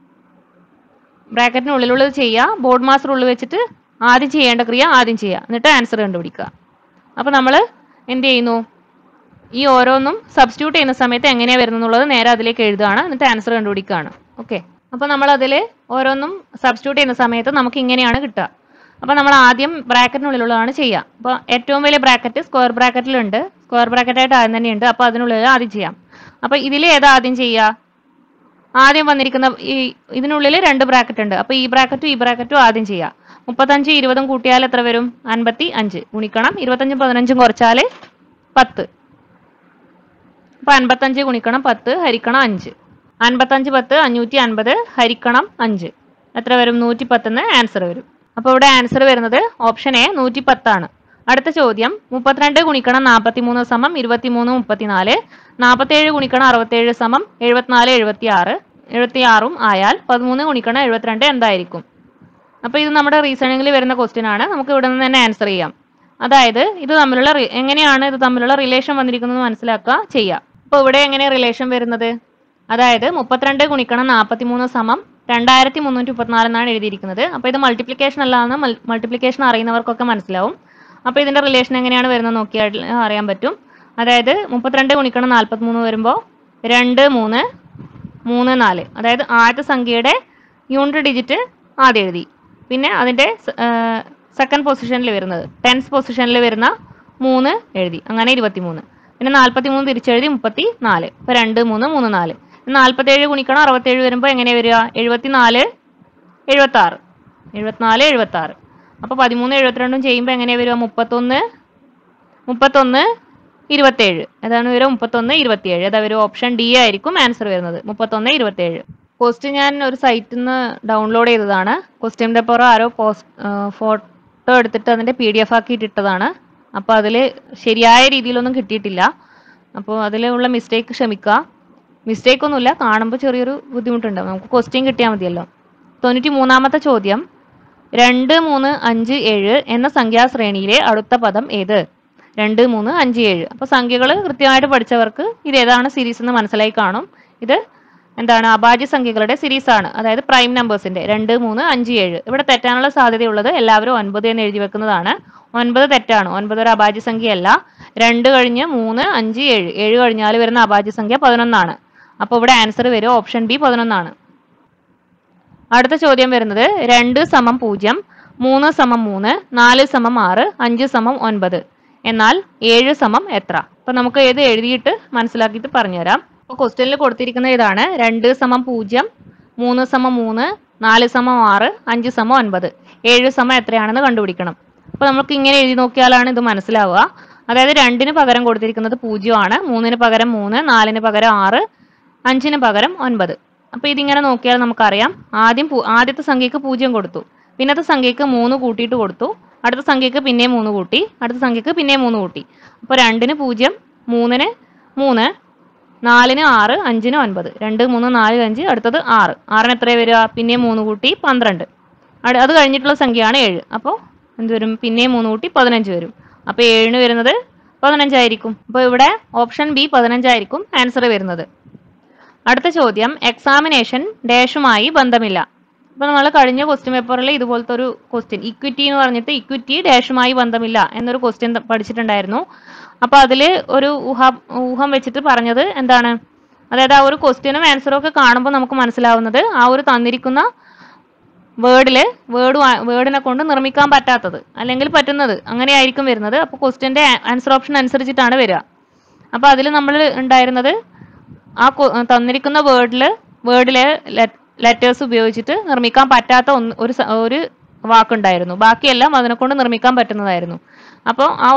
ബ്രാക്കറ്റിനുള്ളിലുള്ളത് ചെയ്യുക ബോർഡ് മാസ്റ്റർ ഉള്ളിൽ വെച്ചിട്ട് ആദ്യം ചെയ്യേണ്ട ക്രിയ ആദ്യം ചെയ്യുക എന്നിട്ട് ആൻസർ കണ്ടുപിടിക്കുക അപ്പോൾ നമ്മൾ എന്ത് ചെയ്യുന്നു ഈ ഓരോന്നും സബ്സ്റ്റിറ്റ്യൂട്ട് ചെയ്യുന്ന സമയത്ത് എങ്ങനെയാണ് വരുന്നത് എന്നുള്ളത് നേരെ അതിലേക്ക് എഴുതുകയാണ് എന്നിട്ട് ആൻസർ കണ്ടുപിടിക്കുകയാണ് ഓക്കെ അപ്പോൾ നമ്മൾ അതിൽ ഓരോന്നും സബ്സ്റ്റിറ്റ്യൂട്ട് ചെയ്യുന്ന സമയത്ത് നമുക്ക് ഇങ്ങനെയാണ് കിട്ടുക അപ്പോൾ നമ്മൾ ആദ്യം ബ്രാക്കറ്റിനുള്ളിലുള്ളതാണ് ചെയ്യുക അപ്പോൾ ഏറ്റവും വലിയ ബ്രാക്കറ്റ് സ്ക്വയർ ബ്രാക്കറ്റിലുണ്ട് സ്ക്വയർ ബ്രാക്കറ്റായിട്ട് ആദ്യം തന്നെയുണ്ട് അപ്പോൾ അതിനുള്ളിൽ ആദ്യം ചെയ്യാം അപ്പോൾ ഇതിൽ ഏതാ ആദ്യം ചെയ്യുക ആദ്യം വന്നിരിക്കുന്ന ഈ ഇതിനുള്ളിൽ രണ്ട് ബ്രാക്കറ്റ് ഉണ്ട് അപ്പോൾ ഈ ബ്രാക്കറ്റും ഈ ബ്രാക്കറ്റും ആദ്യം ചെയ്യുക മുപ്പത്തഞ്ച് ഇരുപതും കൂട്ടിയാൽ എത്ര വരും അൻപത്തി അഞ്ച് ഗുണിക്കണം ഇരുപത്തഞ്ചും പതിനഞ്ചും കുറച്ചാൽ പത്ത് അപ്പൊ അൻപത്തഞ്ച് ഗുണിക്കണം പത്ത് ഹരിക്കണം അഞ്ച് അൻപത്തഞ്ച് പത്ത് അഞ്ഞൂറ്റി അൻപത് ഹരിക്കണം അഞ്ച് എത്ര വരും നൂറ്റി പത്തെന്ന് ആൻസർ വരും അപ്പോൾ ഇവിടെ ആൻസർ വരുന്നത് ഓപ്ഷൻ എ നൂറ്റി പത്താണ് അടുത്ത ചോദ്യം മുപ്പത്തിരണ്ട് ഗുണിക്കണം നാൽപ്പത്തി മൂന്ന് സമം ഇരുപത്തിമൂന്ന് മുപ്പത്തിനാല് നാൽപ്പത്തേഴ് ഗുണിക്കണം അറുപത്തേഴ് സമം എഴുപത്തിനാല് എഴുപത്തി ആറ് എഴുപത്തി ആറും ആയാൽ പതിമൂന്ന് ഗുണിക്കണം എഴുപത്തിരണ്ട് എന്തായിരിക്കും അപ്പോൾ ഇത് നമ്മുടെ റീസണിങ്ങിൽ വരുന്ന ക്വസ്റ്റ്യൻ ആണ് നമുക്ക് ഇവിടെ നിന്ന് തന്നെ ആൻസർ ചെയ്യാം അതായത് ഇത് തമ്മിലുള്ള റി- എങ്ങനെയാണ് ഇത് തമ്മിലുള്ള റിലേഷൻ വന്നിരിക്കുന്നത് മനസ്സിലാക്കുക ചെയ്യാം അപ്പോൾ ഇവിടെ എങ്ങനെ റിലേഷൻ വരുന്നത് അതായത് മുപ്പത്തിരണ്ട് ഗുണിക്കണം നാൽപ്പത്തി മൂന്ന് സമം രണ്ടായിരത്തി മുന്നൂറ്റി മുപ്പത്തിനാല് എന്നാണ് എഴുതിയിരിക്കുന്നത് അപ്പോൾ ഇത് മൾട്ടിപ്ലിക്കേഷൻ അല്ലാന്ന് മൾട്ടിപ്ലിക്കേഷൻ അറിയുന്നവർക്കൊക്കെ മനസ്സിലാവും അപ്പോൾ ഇതിന്റെ റിലേഷൻ എങ്ങനെയാണ് വരുന്നത് നോക്കിയാൽ അറിയാൻ പറ്റും അതായത് മുപ്പത്തിരണ്ട് ഗുണിക്കണം നാൽപ്പത്തി മൂന്ന് വരുമ്പോൾ രണ്ട് മൂന്ന് മൂന്ന് നാല് അതായത് ആദ്യത്തെ സംഖ്യയുടെ യൂണിറ്റ് ഡിജിറ്റ് ആദ്യം എഴുതി പിന്നെ അതിൻ്റെ സെക്കൻഡ് പൊസിഷനിൽ വരുന്നത് ടെൻസ് പൊസിഷനിൽ വരുന്ന മൂന്ന് എഴുതി അങ്ങനെ ഇരുപത്തിമൂന്ന് പിന്നെ നാൽപ്പത്തി മൂന്ന് തിരിച്ചെഴുതി മുപ്പത്തി നാല് ഇപ്പൊ രണ്ട് മൂന്ന് മൂന്ന് നാല് നാൽപ്പത്തേഴ് ഗുണിക്കണം അറുപത്തേഴ് വരുമ്പോൾ എങ്ങനെയാ വരിക എഴുപത്തിനാല് എഴുപത്തി ആറ് എഴുപത്തിനാല് എഴുപത്തി ആറ് അപ്പോൾ പതിമൂന്ന് എഴുപത്തിരണ്ടും ചെയ്യുമ്പോൾ എങ്ങനെയാ വരിക മുപ്പത്തൊന്ന് മുപ്പത്തൊന്ന് ഇരുപത്തേഴ് അതാണ് വരിക മുപ്പത്തൊന്ന് ഇരുപത്തിയേഴ് അതാ വരും ഓപ്ഷൻ ഡി ആയിരിക്കും ആൻസർ വരുന്നത് മുപ്പത്തൊന്ന് ഇരുപത്തിയേഴ് ക്വസ്റ്റ്യൻ ഞാൻ ഒരു സൈറ്റിൽ നിന്ന് ഡൗൺലോഡ് ചെയ്തതാണ് ക്വസ്റ്റ്യൻ പേപ്പർ ആരോ പോസ്റ്റ് ഫോട്ടോ എടുത്തിട്ട് അതിൻ്റെ പി ഡി എഫ് ആക്കിയിട്ട് ഇട്ടതാണ് അപ്പോൾ അതിൽ ശരിയായ രീതിയിലൊന്നും കിട്ടിയിട്ടില്ല അപ്പോൾ അതിലുള്ള മിസ്റ്റേക്ക് ക്ഷമിക്കുക മിസ്റ്റേക്ക് ഒന്നുമില്ല കാണുമ്പോൾ ചെറിയൊരു ബുദ്ധിമുട്ടുണ്ട് നമുക്ക് ക്വസ്റ്റ്യൻ കിട്ടിയാൽ മതിയല്ലോ തൊണ്ണൂറ്റി മൂന്നാമത്തെ ചോദ്യം രണ്ട് മൂന്ന് അഞ്ച് ഏഴ് എന്ന സംഖ്യാശ്രേണിയിലെ അടുത്ത പദം ഏത് രണ്ട് മൂന്ന് അഞ്ച് ഏഴ് അപ്പോൾ സംഖ്യകൾ കൃത്യമായിട്ട് പഠിച്ചവർക്ക് ഇത് ഏതാണ് സീരീസ് എന്ന് മനസ്സിലായി കാണും ഇത് എന്താണ് അഭാജ്യ സംഖ്യകളുടെ സീരീസ് ആണ് അതായത് പ്രൈം നമ്പേഴ്സിന്റെ രണ്ട് മൂന്ന് അഞ്ച് ഏഴ് ഇവിടെ തെറ്റാനുള്ള സാധ്യതയുള്ളത് എല്ലാവരും ഒൻപത് എന്ന് എഴുതി വെക്കുന്നതാണ് ഒൻപത് തെറ്റാണ് ഒൻപത് ഒരു അഭാജ്യ സംഖ്യയല്ല രണ്ട് കഴിഞ്ഞ് മൂന്ന് അഞ്ച് ഏഴ് ഏഴ് കഴിഞ്ഞാൽ വരുന്ന അഭാജ്യ സംഖ്യ പതിനൊന്നാണ് അപ്പോൾ ഇവിടെ ആൻസർ വരും ഓപ്ഷൻ ബി പതിനൊന്നാണ് അടുത്ത ചോദ്യം വരുന്നത് രണ്ട് സമം പൂജ്യം മൂന്ന് സമം മൂന്ന് നാല് സമം ആറ് അഞ്ച് സമം ഒൻപത് എന്നാൽ ഏഴ് സമം എത്ര അപ്പൊ നമുക്ക് ഇത് എഴുതിയിട്ട് മനസ്സിലാക്കിയിട്ട് പറഞ്ഞുതരാം അപ്പോൾ ക്വസ്റ്റ്യനിൽ കൊടുത്തിരിക്കുന്ന ഇതാണ് രണ്ട് സമം പൂജ്യം മൂന്ന് സമം മൂന്ന് നാല് സമം ആറ് അഞ്ച് സമം ഒൻപത് ഏഴ് സമം എത്രയാണെന്ന് കണ്ടുപിടിക്കണം അപ്പോൾ നമുക്ക് ഇങ്ങനെ എഴുതി നോക്കിയാലാണ് ഇത് മനസ്സിലാവുക അതായത് രണ്ടിന് പകരം കൊടുത്തിരിക്കുന്നത് പൂജ്യമാണ് മൂന്നിന് പകരം മൂന്ന് നാലിന് പകരം ആറ് അഞ്ചിന് പകരം ഒൻപത് അപ്പോൾ ഇതിങ്ങനെ നോക്കിയാൽ നമുക്കറിയാം ആദ്യം പൂ- ആദ്യത്തെ സംഖ്യക്ക് പൂജ്യം കൊടുത്തു പിന്നത്തെ സംഖ്യക്ക് മൂന്ന് കൂട്ടിയിട്ട് കൊടുത്തു അടുത്ത സംഖ്യക്ക് പിന്നെയും മൂന്ന് കൂട്ടി അടുത്ത സംഖ്യക്ക് പിന്നെയും മൂന്ന് കൂട്ടി അപ്പോൾ രണ്ടിന് പൂജ്യം മൂന്നിന് മൂന്ന് നാലിന് ആറ് അഞ്ചിന് ഒൻപത് രണ്ട് മൂന്ന് നാല് അഞ്ച് അടുത്തത് ആറ് ആറിന് എത്ര വരിക പിന്നെയും മൂന്ന് കൂട്ടി പന്ത്രണ്ട് അട്- അത് കഴിഞ്ഞിട്ടുള്ള സംഖ്യയാണ് ഏഴ് അപ്പോൾ എന്ത് വരും പിന്നെയും മൂന്ന് കൂട്ടി പതിനഞ്ച് വരും അപ്പോൾ ഏഴിന് വരുന്നത് പതിനഞ്ചായിരിക്കും അപ്പോൾ ഇവിടെ ഓപ്ഷൻ ബി പതിനഞ്ചായിരിക്കും ആൻസർ വരുന്നത് അടുത്ത ചോദ്യം എക്സാമിനേഷൻ ഡാഷുമായി ബന്ധമില്ല അപ്പോൾ നമ്മൾ കഴിഞ്ഞ ക്വസ്റ്റ്യൻ പേപ്പറിൽ ഇതുപോലത്തെ ഒരു ക്വസ്റ്റ്യൻ ഇക്വിറ്റി എന്ന് പറഞ്ഞിട്ട് ഇക്വിറ്റി ഡാഷുമായി ബന്ധമില്ല എന്നൊരു ക്വസ്റ്റ്യൻ പഠിച്ചിട്ടുണ്ടായിരുന്നു അപ്പോൾ അതിൽ ഒരു ഊഹ ഊഹം വെച്ചിട്ട് പറഞ്ഞത് എന്താണ് അതായത് ആ ഒരു ക്വസ്റ്റ്യനും ആൻസറും ഒക്കെ കാണുമ്പോൾ നമുക്ക് മനസ്സിലാവുന്നത് ആ ഒരു തന്നിരിക്കുന്ന വേർഡിൽ വേർഡ് വേർഡിനെ കൊണ്ട് നിർമ്മിക്കാൻ പറ്റാത്തത് അല്ലെങ്കിൽ പറ്റുന്നത് അങ്ങനെയായിരിക്കും വരുന്നത് അപ്പോൾ ക്വസ്റ്റ്യൻ്റെ ആൻസർ ഓപ്ഷൻ അനുസരിച്ചിട്ടാണ് വരിക അപ്പോൾ അതിൽ നമ്മൾ ഉണ്ടായിരുന്നത് ആ കൊ- തന്നിരിക്കുന്ന വേർഡിൽ വേർഡിലെ ലെറ്റേഴ്സ് ഉപയോഗിച്ചിട്ട് നിർമ്മിക്കാൻ പറ്റാത്ത ഒന്ന് ഒരു സ- ഒരു വാക്കുണ്ടായിരുന്നു ബാക്കിയെല്ലാം അതിനെ കൊണ്ട് നിർമ്മിക്കാൻ പറ്റുന്നതായിരുന്നു അപ്പോൾ ആ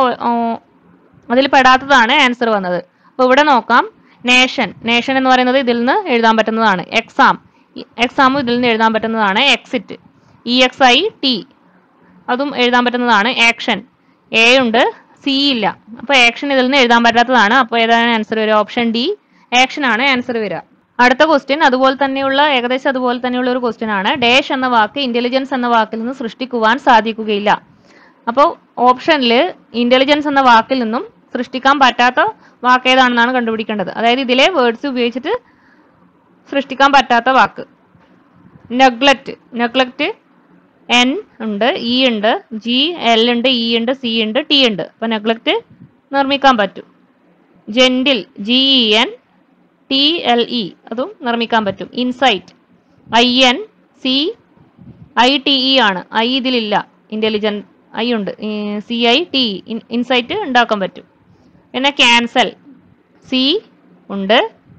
അതിൽ പെടാത്തതാണ് ആൻസർ വന്നത് അപ്പോൾ ഇവിടെ നോക്കാം നേഷൻ നേഷൻ എന്ന് പറയുന്നത് ഇതിൽ നിന്ന് എഴുതാൻ പറ്റുന്നതാണ് എക്സാം എക്സാമും ഇതിൽ നിന്ന് എഴുതാൻ പറ്റുന്നതാണ് exit E X I T അതും എഴുതാൻ പറ്റുന്നതാണ് ആക്ഷൻ എ ഉണ്ട് സി ഇല്ല അപ്പോൾ ആക്ഷൻ ഇതിൽ നിന്ന് എഴുതാൻ പറ്റാത്തതാണ് അപ്പോൾ ഏതാണ് ആൻസർ വരിക ഓപ്ഷൻ ഡി ആക്ഷൻ ആണ് ആൻസർ വരിക അടുത്ത ക്വസ്റ്റ്യൻ അതുപോലെ തന്നെയുള്ള ഏകദേശം അതുപോലെ തന്നെയുള്ള ഒരു ക്വസ്റ്റ്യൻ ആണ് ഡാഷ് എന്ന വാക്ക് ഇന്റലിജൻസ് എന്ന വാക്കിൽ നിന്ന് സൃഷ്ടിക്കുവാൻ സാധിക്കുകയില്ല അപ്പോൾ ഓപ്ഷനിൽ ഇന്റലിജൻസ് എന്ന വാക്കിൽ നിന്നും സൃഷ്ടിക്കാൻ പറ്റാത്ത വാക്ക് ഏതാണെന്നാണ് കണ്ടുപിടിക്കേണ്ടത് അതായത് ഇതിലെ വേർഡ്സ് ഉപയോഗിച്ചിട്ട് സൃഷ്ടിക്കാൻ പറ്റാത്ത വാക്ക് നെഗ്ലക്റ്റ് നെഗ്ലക്റ്റ് എൻ ഉണ്ട് ഇ ഉണ്ട് ജി എൽ ഉണ്ട് ഇ ഉണ്ട് സി ഉണ്ട് ടി ഉണ്ട് അപ്പൊ നെഗ്ലക്റ്റ് നിർമ്മിക്കാൻ പറ്റും gentle G E N T L E അതും നിർമ്മിക്കാൻ പറ്റും insight I N C I T E ആണ് ഐ ഇതിലില്ല ഇന്റലിജന്റ് ഐ ഉണ്ട് സി ഐ ടി ഇൻസൈറ്റ് ഉണ്ടാക്കാൻ പറ്റും പിന്നെ ക്യാൻസൽ സി ഉണ്ട്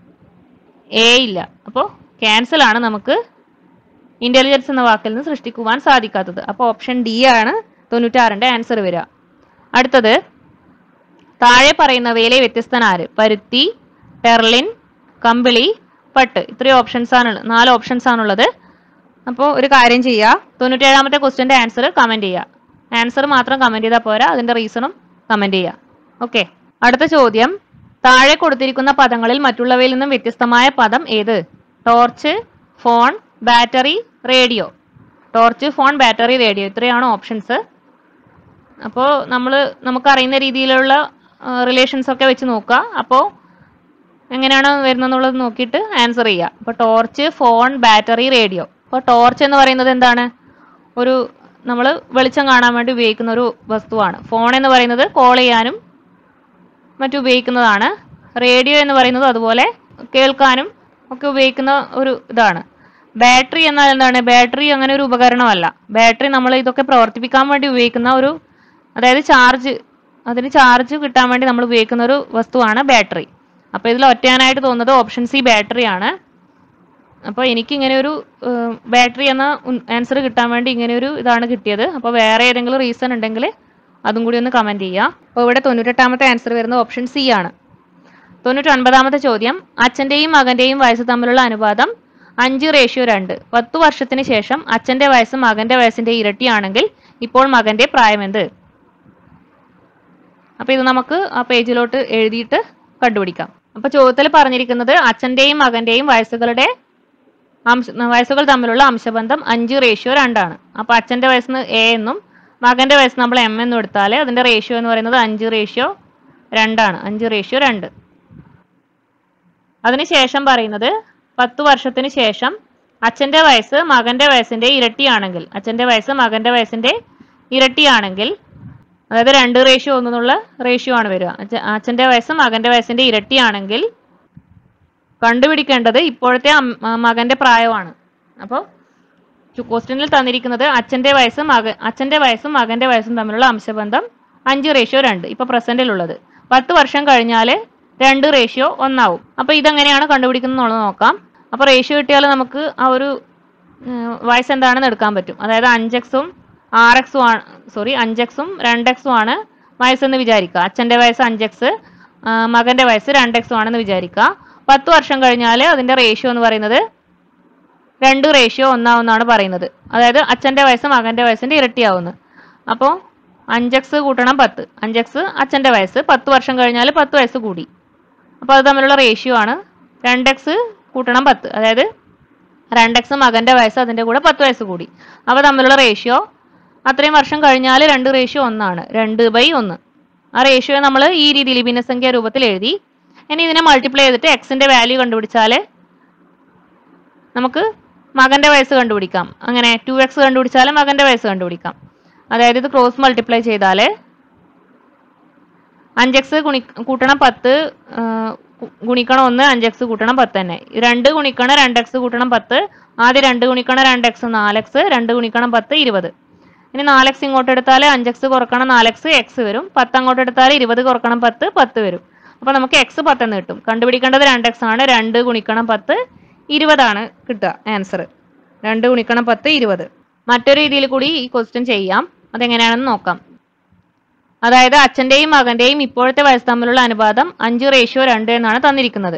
എ ഇല്ല അപ്പോൾ ക്യാൻസൽ ആണ് നമുക്ക് ഇന്റലിജൻസ് എന്ന വാക്കിൽ നിന്ന് സൃഷ്ടിക്കുവാൻ സാധിക്കാത്തത് അപ്പോൾ ഓപ്ഷൻ ഡി ആണ് തൊണ്ണൂറ്റാറിന്റെ ആൻസർ വരിക അടുത്തത് താഴെ പറയുന്നവയിലെ വ്യത്യസ്തനാര് പരുത്തി ടെർലിൻ കമ്പിളി പട്ട് ഇത്രയും ഓപ്ഷൻസ് ആണ് നാല് ഓപ്ഷൻസ് ആണുള്ളത് അപ്പോൾ ഒരു കാര്യം ചെയ്യുക തൊണ്ണൂറ്റേഴാമത്തെ ക്വസ്റ്റ്യൻ്റെ ആൻസർ കമൻറ്റ് ചെയ്യുക ആൻസർ മാത്രം കമൻറ്റ് ചെയ്താൽ പോരാ അതിൻ്റെ റീസണും കമൻറ്റ് ചെയ്യുക ഓക്കെ അടുത്ത ചോദ്യം താഴെ കൊടുത്തിരിക്കുന്ന പദങ്ങളിൽ മറ്റുള്ളവയിൽ നിന്നും വ്യത്യസ്തമായ പദം ഏത് torch phone battery radio torch phone battery radio ഇത്രയാണ് ഓപ്ഷൻസ് അപ്പോൾ നമ്മൾ നമുക്കറിയുന്ന രീതിയിലുള്ള റിലേഷൻസ് ഒക്കെ വെച്ച് നോക്കുക അപ്പോൾ എങ്ങനെയാണ് വരുന്നതെന്നുള്ളത് നോക്കിയിട്ട് ആൻസർ ചെയ്യുക അപ്പോൾ ടോർച്ച് ഫോൺ ബാറ്ററി റേഡിയോ അപ്പോൾ ടോർച്ച് എന്ന് പറയുന്നത് എന്താണ് ഒരു നമ്മൾ വെളിച്ചം കാണാൻ വേണ്ടി ഉപയോഗിക്കുന്ന ഒരു വസ്തുവാണ് ഫോൺ എന്ന് പറയുന്നത് കോൾ ചെയ്യാനും മറ്റും ഉപയോഗിക്കുന്നതാണ് റേഡിയോ എന്ന് പറയുന്നത് അതുപോലെ കേൾക്കാനും ഒക്കെ ഉപയോഗിക്കുന്ന ഒരു ഇതാണ് ബാറ്ററി എന്നാൽ എന്താണ് ബാറ്ററി അങ്ങനെ ഒരു ഉപകരണമല്ല ബാറ്ററി നമ്മൾ ഇതൊക്കെ പ്രവർത്തിപ്പിക്കാൻ വേണ്ടി ഉപയോഗിക്കുന്ന ഒരു അതായത് ചാർജ് അതിന് ചാർജ് കിട്ടാൻ വേണ്ടി നമ്മൾ ഉപയോഗിക്കുന്ന ഒരു വസ്തുവാണ് ബാറ്ററി അപ്പോൾ ഇതിൽ ഒറ്റയാനായിട്ട് തോന്നുന്നത് ഓപ്ഷൻ സി ബാറ്ററി ആണ് അപ്പോൾ എനിക്ക് ഇങ്ങനെ ഒരു ബാറ്ററി എന്ന ആൻസർ കിട്ടാൻ വേണ്ടി ഇങ്ങനെ ഒരു ഇതാണ് കിട്ടിയത് അപ്പോൾ വേറെ ഏതെങ്കിലും റീസൺ ഉണ്ടെങ്കിൽ അതും കൂടി ഒന്ന് കമൻറ്റ് ചെയ്യുക അപ്പോൾ ഇവിടെ തൊണ്ണൂറ്റെട്ടാമത്തെ ആൻസർ വരുന്നത് ഓപ്ഷൻ സി ആണ് തൊണ്ണൂറ്റൊൻപതാമത്തെ ചോദ്യം അച്ഛൻ്റെയും മകൻ്റെയും വയസ്സ് തമ്മിലുള്ള അനുപാതം അഞ്ച് റേഷ്യോ രണ്ട് പത്തു വർഷത്തിന് ശേഷം അച്ഛൻ്റെ വയസ്സ് മകൻ്റെ വയസ്സിൻ്റെ ഇരട്ടിയാണെങ്കിൽ ഇപ്പോൾ മകൻ്റെ പ്രായമെന്ത് അപ്പോൾ ഇത് നമുക്ക് ആ പേജിലോട്ട് എഴുതിയിട്ട് കണ്ടുപിടിക്കാം അപ്പോൾ ചോദ്യത്തിൽ പറഞ്ഞിരിക്കുന്നത് അച്ഛൻ്റെയും മകൻ്റെയും വയസ്സുകളുടെ അംശ വയസ്സുകൾ തമ്മിലുള്ള അംശബന്ധം അഞ്ച് റേഷ്യോ രണ്ടാണ് അപ്പോൾ അച്ഛൻ്റെ വയസ്സിന് എ എന്നും മകൻ്റെ വയസ്സ് നമ്മൾ എം എന്നും എടുത്താൽ അതിൻ്റെ റേഷ്യോ എന്ന് പറയുന്നത് അഞ്ച് റേഷ്യോ രണ്ടാണ് അഞ്ച് റേഷ്യോ രണ്ട് അതിനുശേഷം പറയുന്നത് പത്ത് വർഷത്തിന് ശേഷം അച്ഛൻ്റെ വയസ്സ് മകൻ്റെ വയസ്സിൻ്റെ ഇരട്ടിയാണെങ്കിൽ അച്ഛൻ്റെ വയസ്സ് മകൻ്റെ വയസ്സിൻ്റെ ഇരട്ടിയാണെങ്കിൽ അതായത് രണ്ട് റേഷ്യോ ഒന്നുള്ള റേഷ്യോ ആണ് വരിക അച്ഛ- അച്ഛൻ്റെ വയസ്സ് മകൻ്റെ വയസ്സിൻ്റെ ഇരട്ടിയാണെങ്കിൽ കണ്ടുപിടിക്കേണ്ടത് ഇപ്പോഴത്തെ അം- ആ, മകന്റെ പ്രായമാണ് അപ്പോൾ ക്വസ്റ്റ്യനിൽ തന്നിരിക്കുന്നത് അച്ഛന്റെ വയസ്സ് മക അച്ഛന്റെ വയസ്സും മകന്റെ വയസ്സും തമ്മിലുള്ള അംശബന്ധം അഞ്ച് റേഷ്യോ രണ്ട് ഇപ്പൊ പ്രസന്റിലുള്ളത് പത്ത് വർഷം കഴിഞ്ഞാൽ രണ്ട് റേഷ്യോ ഒന്നാവും അപ്പൊ ഇതെങ്ങനെയാണ് കണ്ടുപിടിക്കുന്നത് എന്നുള്ളത് നോക്കാം അപ്പൊ റേഷ്യോ കിട്ടിയാൽ നമുക്ക് ആ ഒരു ഉം, വയസ്സ് എന്താണെന്ന് എടുക്കാൻ പറ്റും അതായത് അഞ്ചെക്സും ആറ് എക്സും ആണ് സോറി അഞ്ചെക്സും രണ്ട് എക്സും ആണ് വയസ്സെന്ന് വിചാരിക്കുക അച്ഛന്റെ വയസ്സ് അഞ്ചെക്സ് മകന്റെ വയസ്സ് രണ്ട് എക്സും ആണെന്ന് വിചാരിക്കുക പത്ത് വർഷം കഴിഞ്ഞാൽ അതിന്റെ റേഷ്യോ എന്ന് പറയുന്നത് രണ്ട് റേഷ്യോ ഒന്നാവുന്നാണ് പറയുന്നത് അതായത് അച്ഛൻ്റെ വയസ്സ് മകൻ്റെ വയസ്സിൻ്റെ ഇരട്ടിയാവുന്നു അപ്പോൾ അഞ്ചെക്സ് കൂട്ടണം പത്ത് അഞ്ചെക്സ് അച്ഛൻ്റെ വയസ്സ് പത്ത് വർഷം കഴിഞ്ഞാൽ പത്ത് വയസ്സ് കൂടി അപ്പോൾ അത് തമ്മിലുള്ള റേഷ്യോ ആണ് രണ്ട് എക്സ് കൂട്ടണം പത്ത് അതായത് രണ്ട് എക്സ് മകൻ്റെ വയസ്സ് അതിൻ്റെ കൂടെ പത്ത് വയസ്സ് കൂടി അവ തമ്മിലുള്ള റേഷ്യോ അത്രയും വർഷം കഴിഞ്ഞാൽ രണ്ട് റേഷ്യോ ഒന്നാണ് രണ്ട് ബൈ ഒന്ന് ആ റേഷ്യോ നമ്മൾ ഈ രീതിയിൽ ഭിന്നസംഖ്യ രൂപത്തിൽ എഴുതി ഇനി ഇതിനെ മൾട്ടിപ്ലൈ ചെയ്തിട്ട് എക്സിൻ്റെ വാല്യൂ കണ്ടുപിടിച്ചാൽ നമുക്ക് മകന്റെ വയസ്സ് കണ്ടുപിടിക്കാം അങ്ങനെ ടു എക്സ് കണ്ടുപിടിച്ചാൽ മകന്റെ വയസ്സ് കണ്ടുപിടിക്കാം അതായത് ഇത് ക്രോസ് മൾട്ടിപ്ലൈ ചെയ്താൽ അഞ്ചെക്സ് ഗുണി കൂട്ടണം പത്ത് ആ, ഗു- ഗുണിക്കണം ഒന്ന് അഞ്ചെക്സ് കൂട്ടണം പത്ത് തന്നെ രണ്ട് ഗുണിക്കണം രണ്ട് എക്സ് കൂട്ടണം പത്ത് ആദ്യം രണ്ട് ഗുണിക്കണം രണ്ട് എക്സ് നാലെക്സ് രണ്ട് ഗുണിക്കണം പത്ത് ഇരുപത് ഇനി നാലെക്സ് ഇങ്ങോട്ട് എടുത്താൽ അഞ്ചെക്സ് കുറക്കണം നാലെക്സ് എക്സ് വരും പത്ത് അങ്ങോട്ട് എടുത്താൽ ഇരുപത് കുറക്കണം പത്ത് പത്ത് വരും അപ്പോൾ നമുക്ക് എക്സ് പത്തെന്ന് കിട്ടും കണ്ടുപിടിക്കേണ്ടത് രണ്ട് എക്സ് ആണ് രണ്ട് ഗുണിക്കണം പത്ത് ഇരുപതാണ് കിട്ടുക ആൻസർ രണ്ട് ഗുണിക്കണം പത്ത് ഇരുപത് മറ്റൊരു രീതിയിൽ കൂടി ഈ ക്വസ്റ്റ്യൻ ചെയ്യാം അതെങ്ങനെയാണെന്ന് നോക്കാം അതായത് അച്ഛന്റെയും മകന്റെയും ഇപ്പോഴത്തെ വയസ്സ് തമ്മിലുള്ള അനുപാതം അഞ്ച് റേഷ്യോ രണ്ട് എന്നാണ് തന്നിരിക്കുന്നത്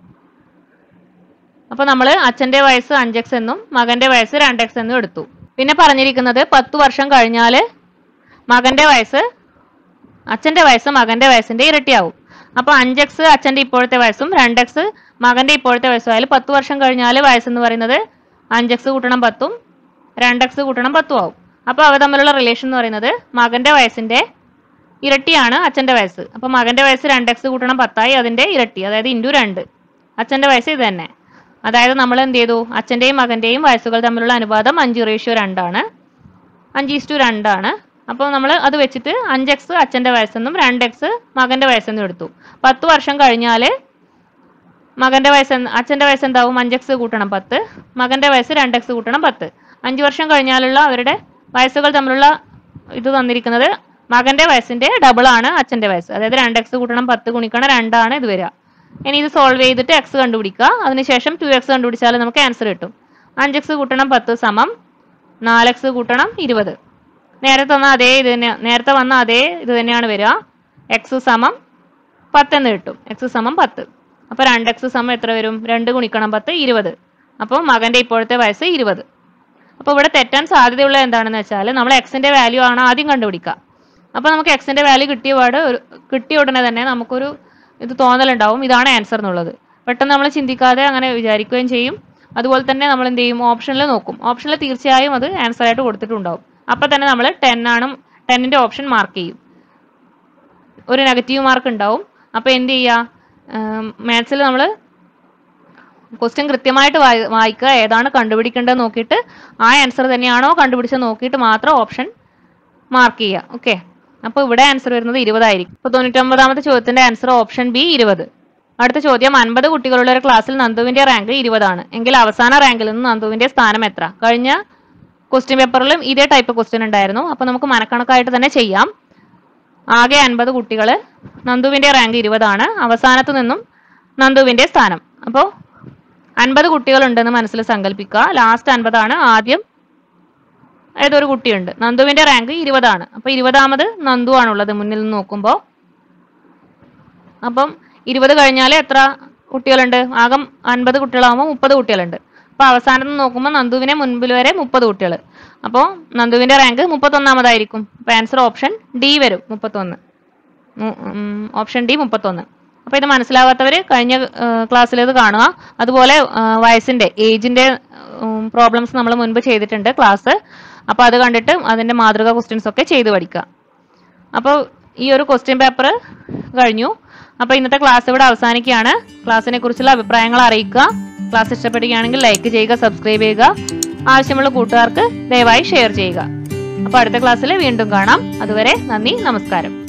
അപ്പൊ നമ്മൾ അച്ഛന്റെ വയസ്സ് അഞ്ച് എക്സ് എന്നും മകന്റെ വയസ്സ് രണ്ട് എക്സ് എന്നും എടുത്തു പിന്നെ പറഞ്ഞിരിക്കുന്നത് പത്ത് വർഷം കഴിഞ്ഞാല് മകന്റെ വയസ്സ് അച്ഛന്റെ വയസ്സ് മകന്റെ വയസ്സിന്റെ ഇരട്ടിയാവും അപ്പൊ അഞ്ച് എക്സ് അച്ഛന്റെ ഇപ്പോഴത്തെ വയസ്സും രണ്ട് എക്സ് മകന്റെ ഇപ്പോഴത്തെ വയസ്സും ആയാലും പത്ത് വർഷം കഴിഞ്ഞാൽ വയസ്സെന്ന് പറയുന്നത് അഞ്ച് എക്സ് കൂട്ടണം പത്തും രണ്ട് എക്സ് കൂട്ടണം പത്തും ആവും അപ്പൊ അവ തമ്മിലുള്ള റിലേഷൻ എന്ന് പറയുന്നത് മകന്റെ വയസ്സിന്റെ ഇരട്ടിയാണ് അച്ഛന്റെ വയസ്സ് അപ്പൊ മകന്റെ വയസ്സ് രണ്ട് എക്സ് കൂട്ടണം പത്തായി അതിന്റെ ഇരട്ടി അതായത് ഇൻറ്റു രണ്ട് അച്ഛന്റെ വയസ്സ് ഇത് തന്നെ അതായത് നമ്മൾ എന്ത് ചെയ്തു അച്ഛന്റെയും മകന്റെയും വയസ്സുകൾ തമ്മിലുള്ള അനുപാതം അഞ്ച് റേഷ്യോ രണ്ടാണ് അഞ്ച് ഈസ്റ്റു രണ്ടാണ് അപ്പോൾ നമ്മൾ അത് വെച്ചിട്ട് അഞ്ച് എക്സ് അച്ഛൻ്റെ വയസ്സെന്നും രണ്ട് എക്സ് മകൻ്റെ വയസ്സെന്നും എടുത്തു പത്ത് വർഷം കഴിഞ്ഞാൽ മകൻ്റെ വയസ്സ് അച്ഛൻ്റെ വയസ്സ് എന്താവും അഞ്ച് എക്സ് കൂട്ടണം പത്ത് മകൻ്റെ വയസ്സ് രണ്ട് എക്സ് കൂട്ടണം പത്ത് അഞ്ച് വർഷം കഴിഞ്ഞാലുള്ള അവരുടെ വയസ്സുകൾ തമ്മിലുള്ള ഇത് തന്നിരിക്കുന്നത് മകൻ്റെ വയസ്സിൻ്റെ ഡബിൾ ആണ് അച്ഛൻ്റെ വയസ്സ് അതായത് രണ്ട് എക്സ് കൂട്ടണം പത്ത് ഗുണിക്കണം രണ്ടാണ് ഇത് വരിക ഇനി ഇത് സോൾവ് ചെയ്തിട്ട് എക്സ് കണ്ടുപിടിക്കുക അതിനുശേഷം ടു എക്സ് കണ്ടുപിടിച്ചാൽ നമുക്ക് ആൻസർ കിട്ടും അഞ്ച് എക്സ് കൂട്ടണം പത്ത് സമം നാല് എക്സ് കൂട്ടണം ഇരുപത് നേരത്തെ വന്ന അതേ ഇത് തന്നെ നേരത്തെ വന്ന അതേ ഇത് തന്നെയാണ് വരിക എക്സ് സമം പത്ത് എന്ന് കിട്ടും എക്സ് സമം പത്ത് അപ്പോൾ രണ്ട് എക്സ് സമം എത്ര വരും രണ്ട് ഗുണിക്കണം പത്ത് ഇരുപത് അപ്പോൾ മകൻ്റെ ഇപ്പോഴത്തെ വയസ്സ് ഇരുപത് അപ്പോൾ ഇവിടെ തെറ്റാൻ സാധ്യതയുള്ള എന്താണെന്ന് വെച്ചാൽ നമ്മൾ എക്സിൻ്റെ വാല്യൂ ആണ് ആദ്യം കണ്ടുപിടിക്കുക അപ്പോൾ നമുക്ക് എക്സിൻ്റെ വാല്യൂ കിട്ടിയ പാട് ഒരു കിട്ടിയ ഉടനെ തന്നെ നമുക്കൊരു ഇത് തോന്നലുണ്ടാവും ഇതാണ് ആൻസർ എന്നുള്ളത് പെട്ടെന്ന് നമ്മൾ ചിന്തിക്കാതെ അങ്ങനെ വിചാരിക്കുകയും ചെയ്യും അതുപോലെ തന്നെ നമ്മൾ എന്ത് ചെയ്യും ഓപ്ഷനിൽ നോക്കും ഓപ്ഷനിൽ തീർച്ചയായും അത് ആൻസർ ആയിട്ട് കൊടുത്തിട്ടുണ്ടാവും അപ്പോൾ തന്നെ നമ്മൾ ടെൻ ആണ് ടെന്നിൻ്റെ ഓപ്ഷൻ മാർക്ക് ചെയ്യും ഒരു നെഗറ്റീവ് മാർക്ക് ഉണ്ടാവും അപ്പോൾ എന്ത് ചെയ്യുക മാത്സിൽ നമ്മൾ ക്വസ്റ്റ്യൻ കൃത്യമായിട്ട് വായി വായിക്കുക ഏതാണ് കണ്ടുപിടിക്കേണ്ടത് നോക്കിയിട്ട് ആ ആൻസർ തന്നെയാണോ കണ്ടുപിടിച്ചത് നോക്കിയിട്ട് മാത്രം ഓപ്ഷൻ മാർക്ക് ചെയ്യുക ഓക്കെ അപ്പോൾ ഇവിടെ ആൻസർ വരുന്നത് ഇരുപതായിരിക്കും അപ്പോൾ തൊണ്ണൂറ്റൊമ്പതാമത്തെ ചോദ്യത്തിന്റെ ആൻസർ ഓപ്ഷൻ ബി ഇരുപത് അടുത്ത ചോദ്യം അൻപത് കുട്ടികളുള്ള ഒരു ക്ലാസ്സിൽ നന്ദുവിന്റെ റാങ്ക് ഇരുപതാണ് എങ്കിൽ അവസാന റാങ്കിൽ നിന്ന് നന്ദുവിന്റെ സ്ഥാനം എത്ര കഴിഞ്ഞ ക്വസ്റ്റ്യൻ പേപ്പറിലും ഇതേ ടൈപ്പ് ക്വസ്റ്റ്യൻ ഉണ്ടായിരുന്നു അപ്പൊ നമുക്ക് മനക്കണക്കായിട്ട് തന്നെ ചെയ്യാം ആകെ അൻപത് കുട്ടികൾ നന്ദുവിന്റെ റാങ്ക് ഇരുപതാണ് അവസാനത്ത് നിന്നും നന്ദുവിന്റെ സ്ഥാനം അപ്പോൾ അൻപത് കുട്ടികളുണ്ടെന്ന് മനസ്സിൽ സങ്കല്പിക്കുക ലാസ്റ്റ് അൻപതാണ് ആദ്യം ഏതൊരു കുട്ടിയുണ്ട് നന്ദുവിന്റെ റാങ്ക് ഇരുപതാണ് അപ്പൊ ഇരുപതാമത് നന്ദു ആണുള്ളത് മുന്നിൽ നിന്ന് നോക്കുമ്പോൾ അപ്പം ഇരുപത് കഴിഞ്ഞാൽ എത്ര കുട്ടികളുണ്ട് ആകെ അൻപത് കുട്ടികളാകുമ്പോൾ മുപ്പത് കുട്ടികളുണ്ട് അപ്പൊ അവസാനത്ത് നോക്കുമ്പോൾ നന്ദുവിനെ മുൻപിൽ വരെ മുപ്പത് കുട്ടികൾ അപ്പോൾ നന്ദുവിന്റെ റാങ്ക് മുപ്പത്തൊന്നാമതായിരിക്കും അപ്പൊ ആൻസർ ഓപ്ഷൻ ഡി വരും മുപ്പത്തൊന്ന് ഓപ്ഷൻ ഡി മുപ്പത്തൊന്ന് അപ്പൊ ഇത് മനസ്സിലാവാത്തവർ കഴിഞ്ഞ ക്ലാസ്സിൽ ഇത് കാണുക അതുപോലെ ആ, വയസ്സിന്റെ ഏജിന്റെ പ്രോബ്ലംസ് നമ്മൾ മുൻപ് ചെയ്തിട്ടുണ്ട് ക്ലാസ് അപ്പൊ അത് കണ്ടിട്ട് അതിന്റെ മാതൃക ക്വസ്റ്റ്യൻസ് ഒക്കെ ചെയ്ത് പഠിക്കുക അപ്പോൾ ഈ ഒരു ക്വസ്റ്റ്യൻ പേപ്പർ കഴിഞ്ഞു അപ്പോൾ ഇന്നത്തെ ക്ലാസ് ഇവിടെ അവസാനിക്കുകയാണ് ക്ലാസ്സിനെ കുറിച്ചുള്ള അഭിപ്രായങ്ങൾ അറിയിക്കുക ക്ലാസ് ഇഷ്ടപ്പെടുകയാണെങ്കിൽ ലൈക്ക് ചെയ്യുക സബ്സ്ക്രൈബ് ചെയ്യുക ആവശ്യമുള്ള കൂട്ടുകാർക്ക് ദയവായി ഷെയർ ചെയ്യുക അപ്പോൾ അടുത്ത ക്ലാസ്സിൽ വീണ്ടും കാണാം അതുവരെ നന്ദി നമസ്കാരം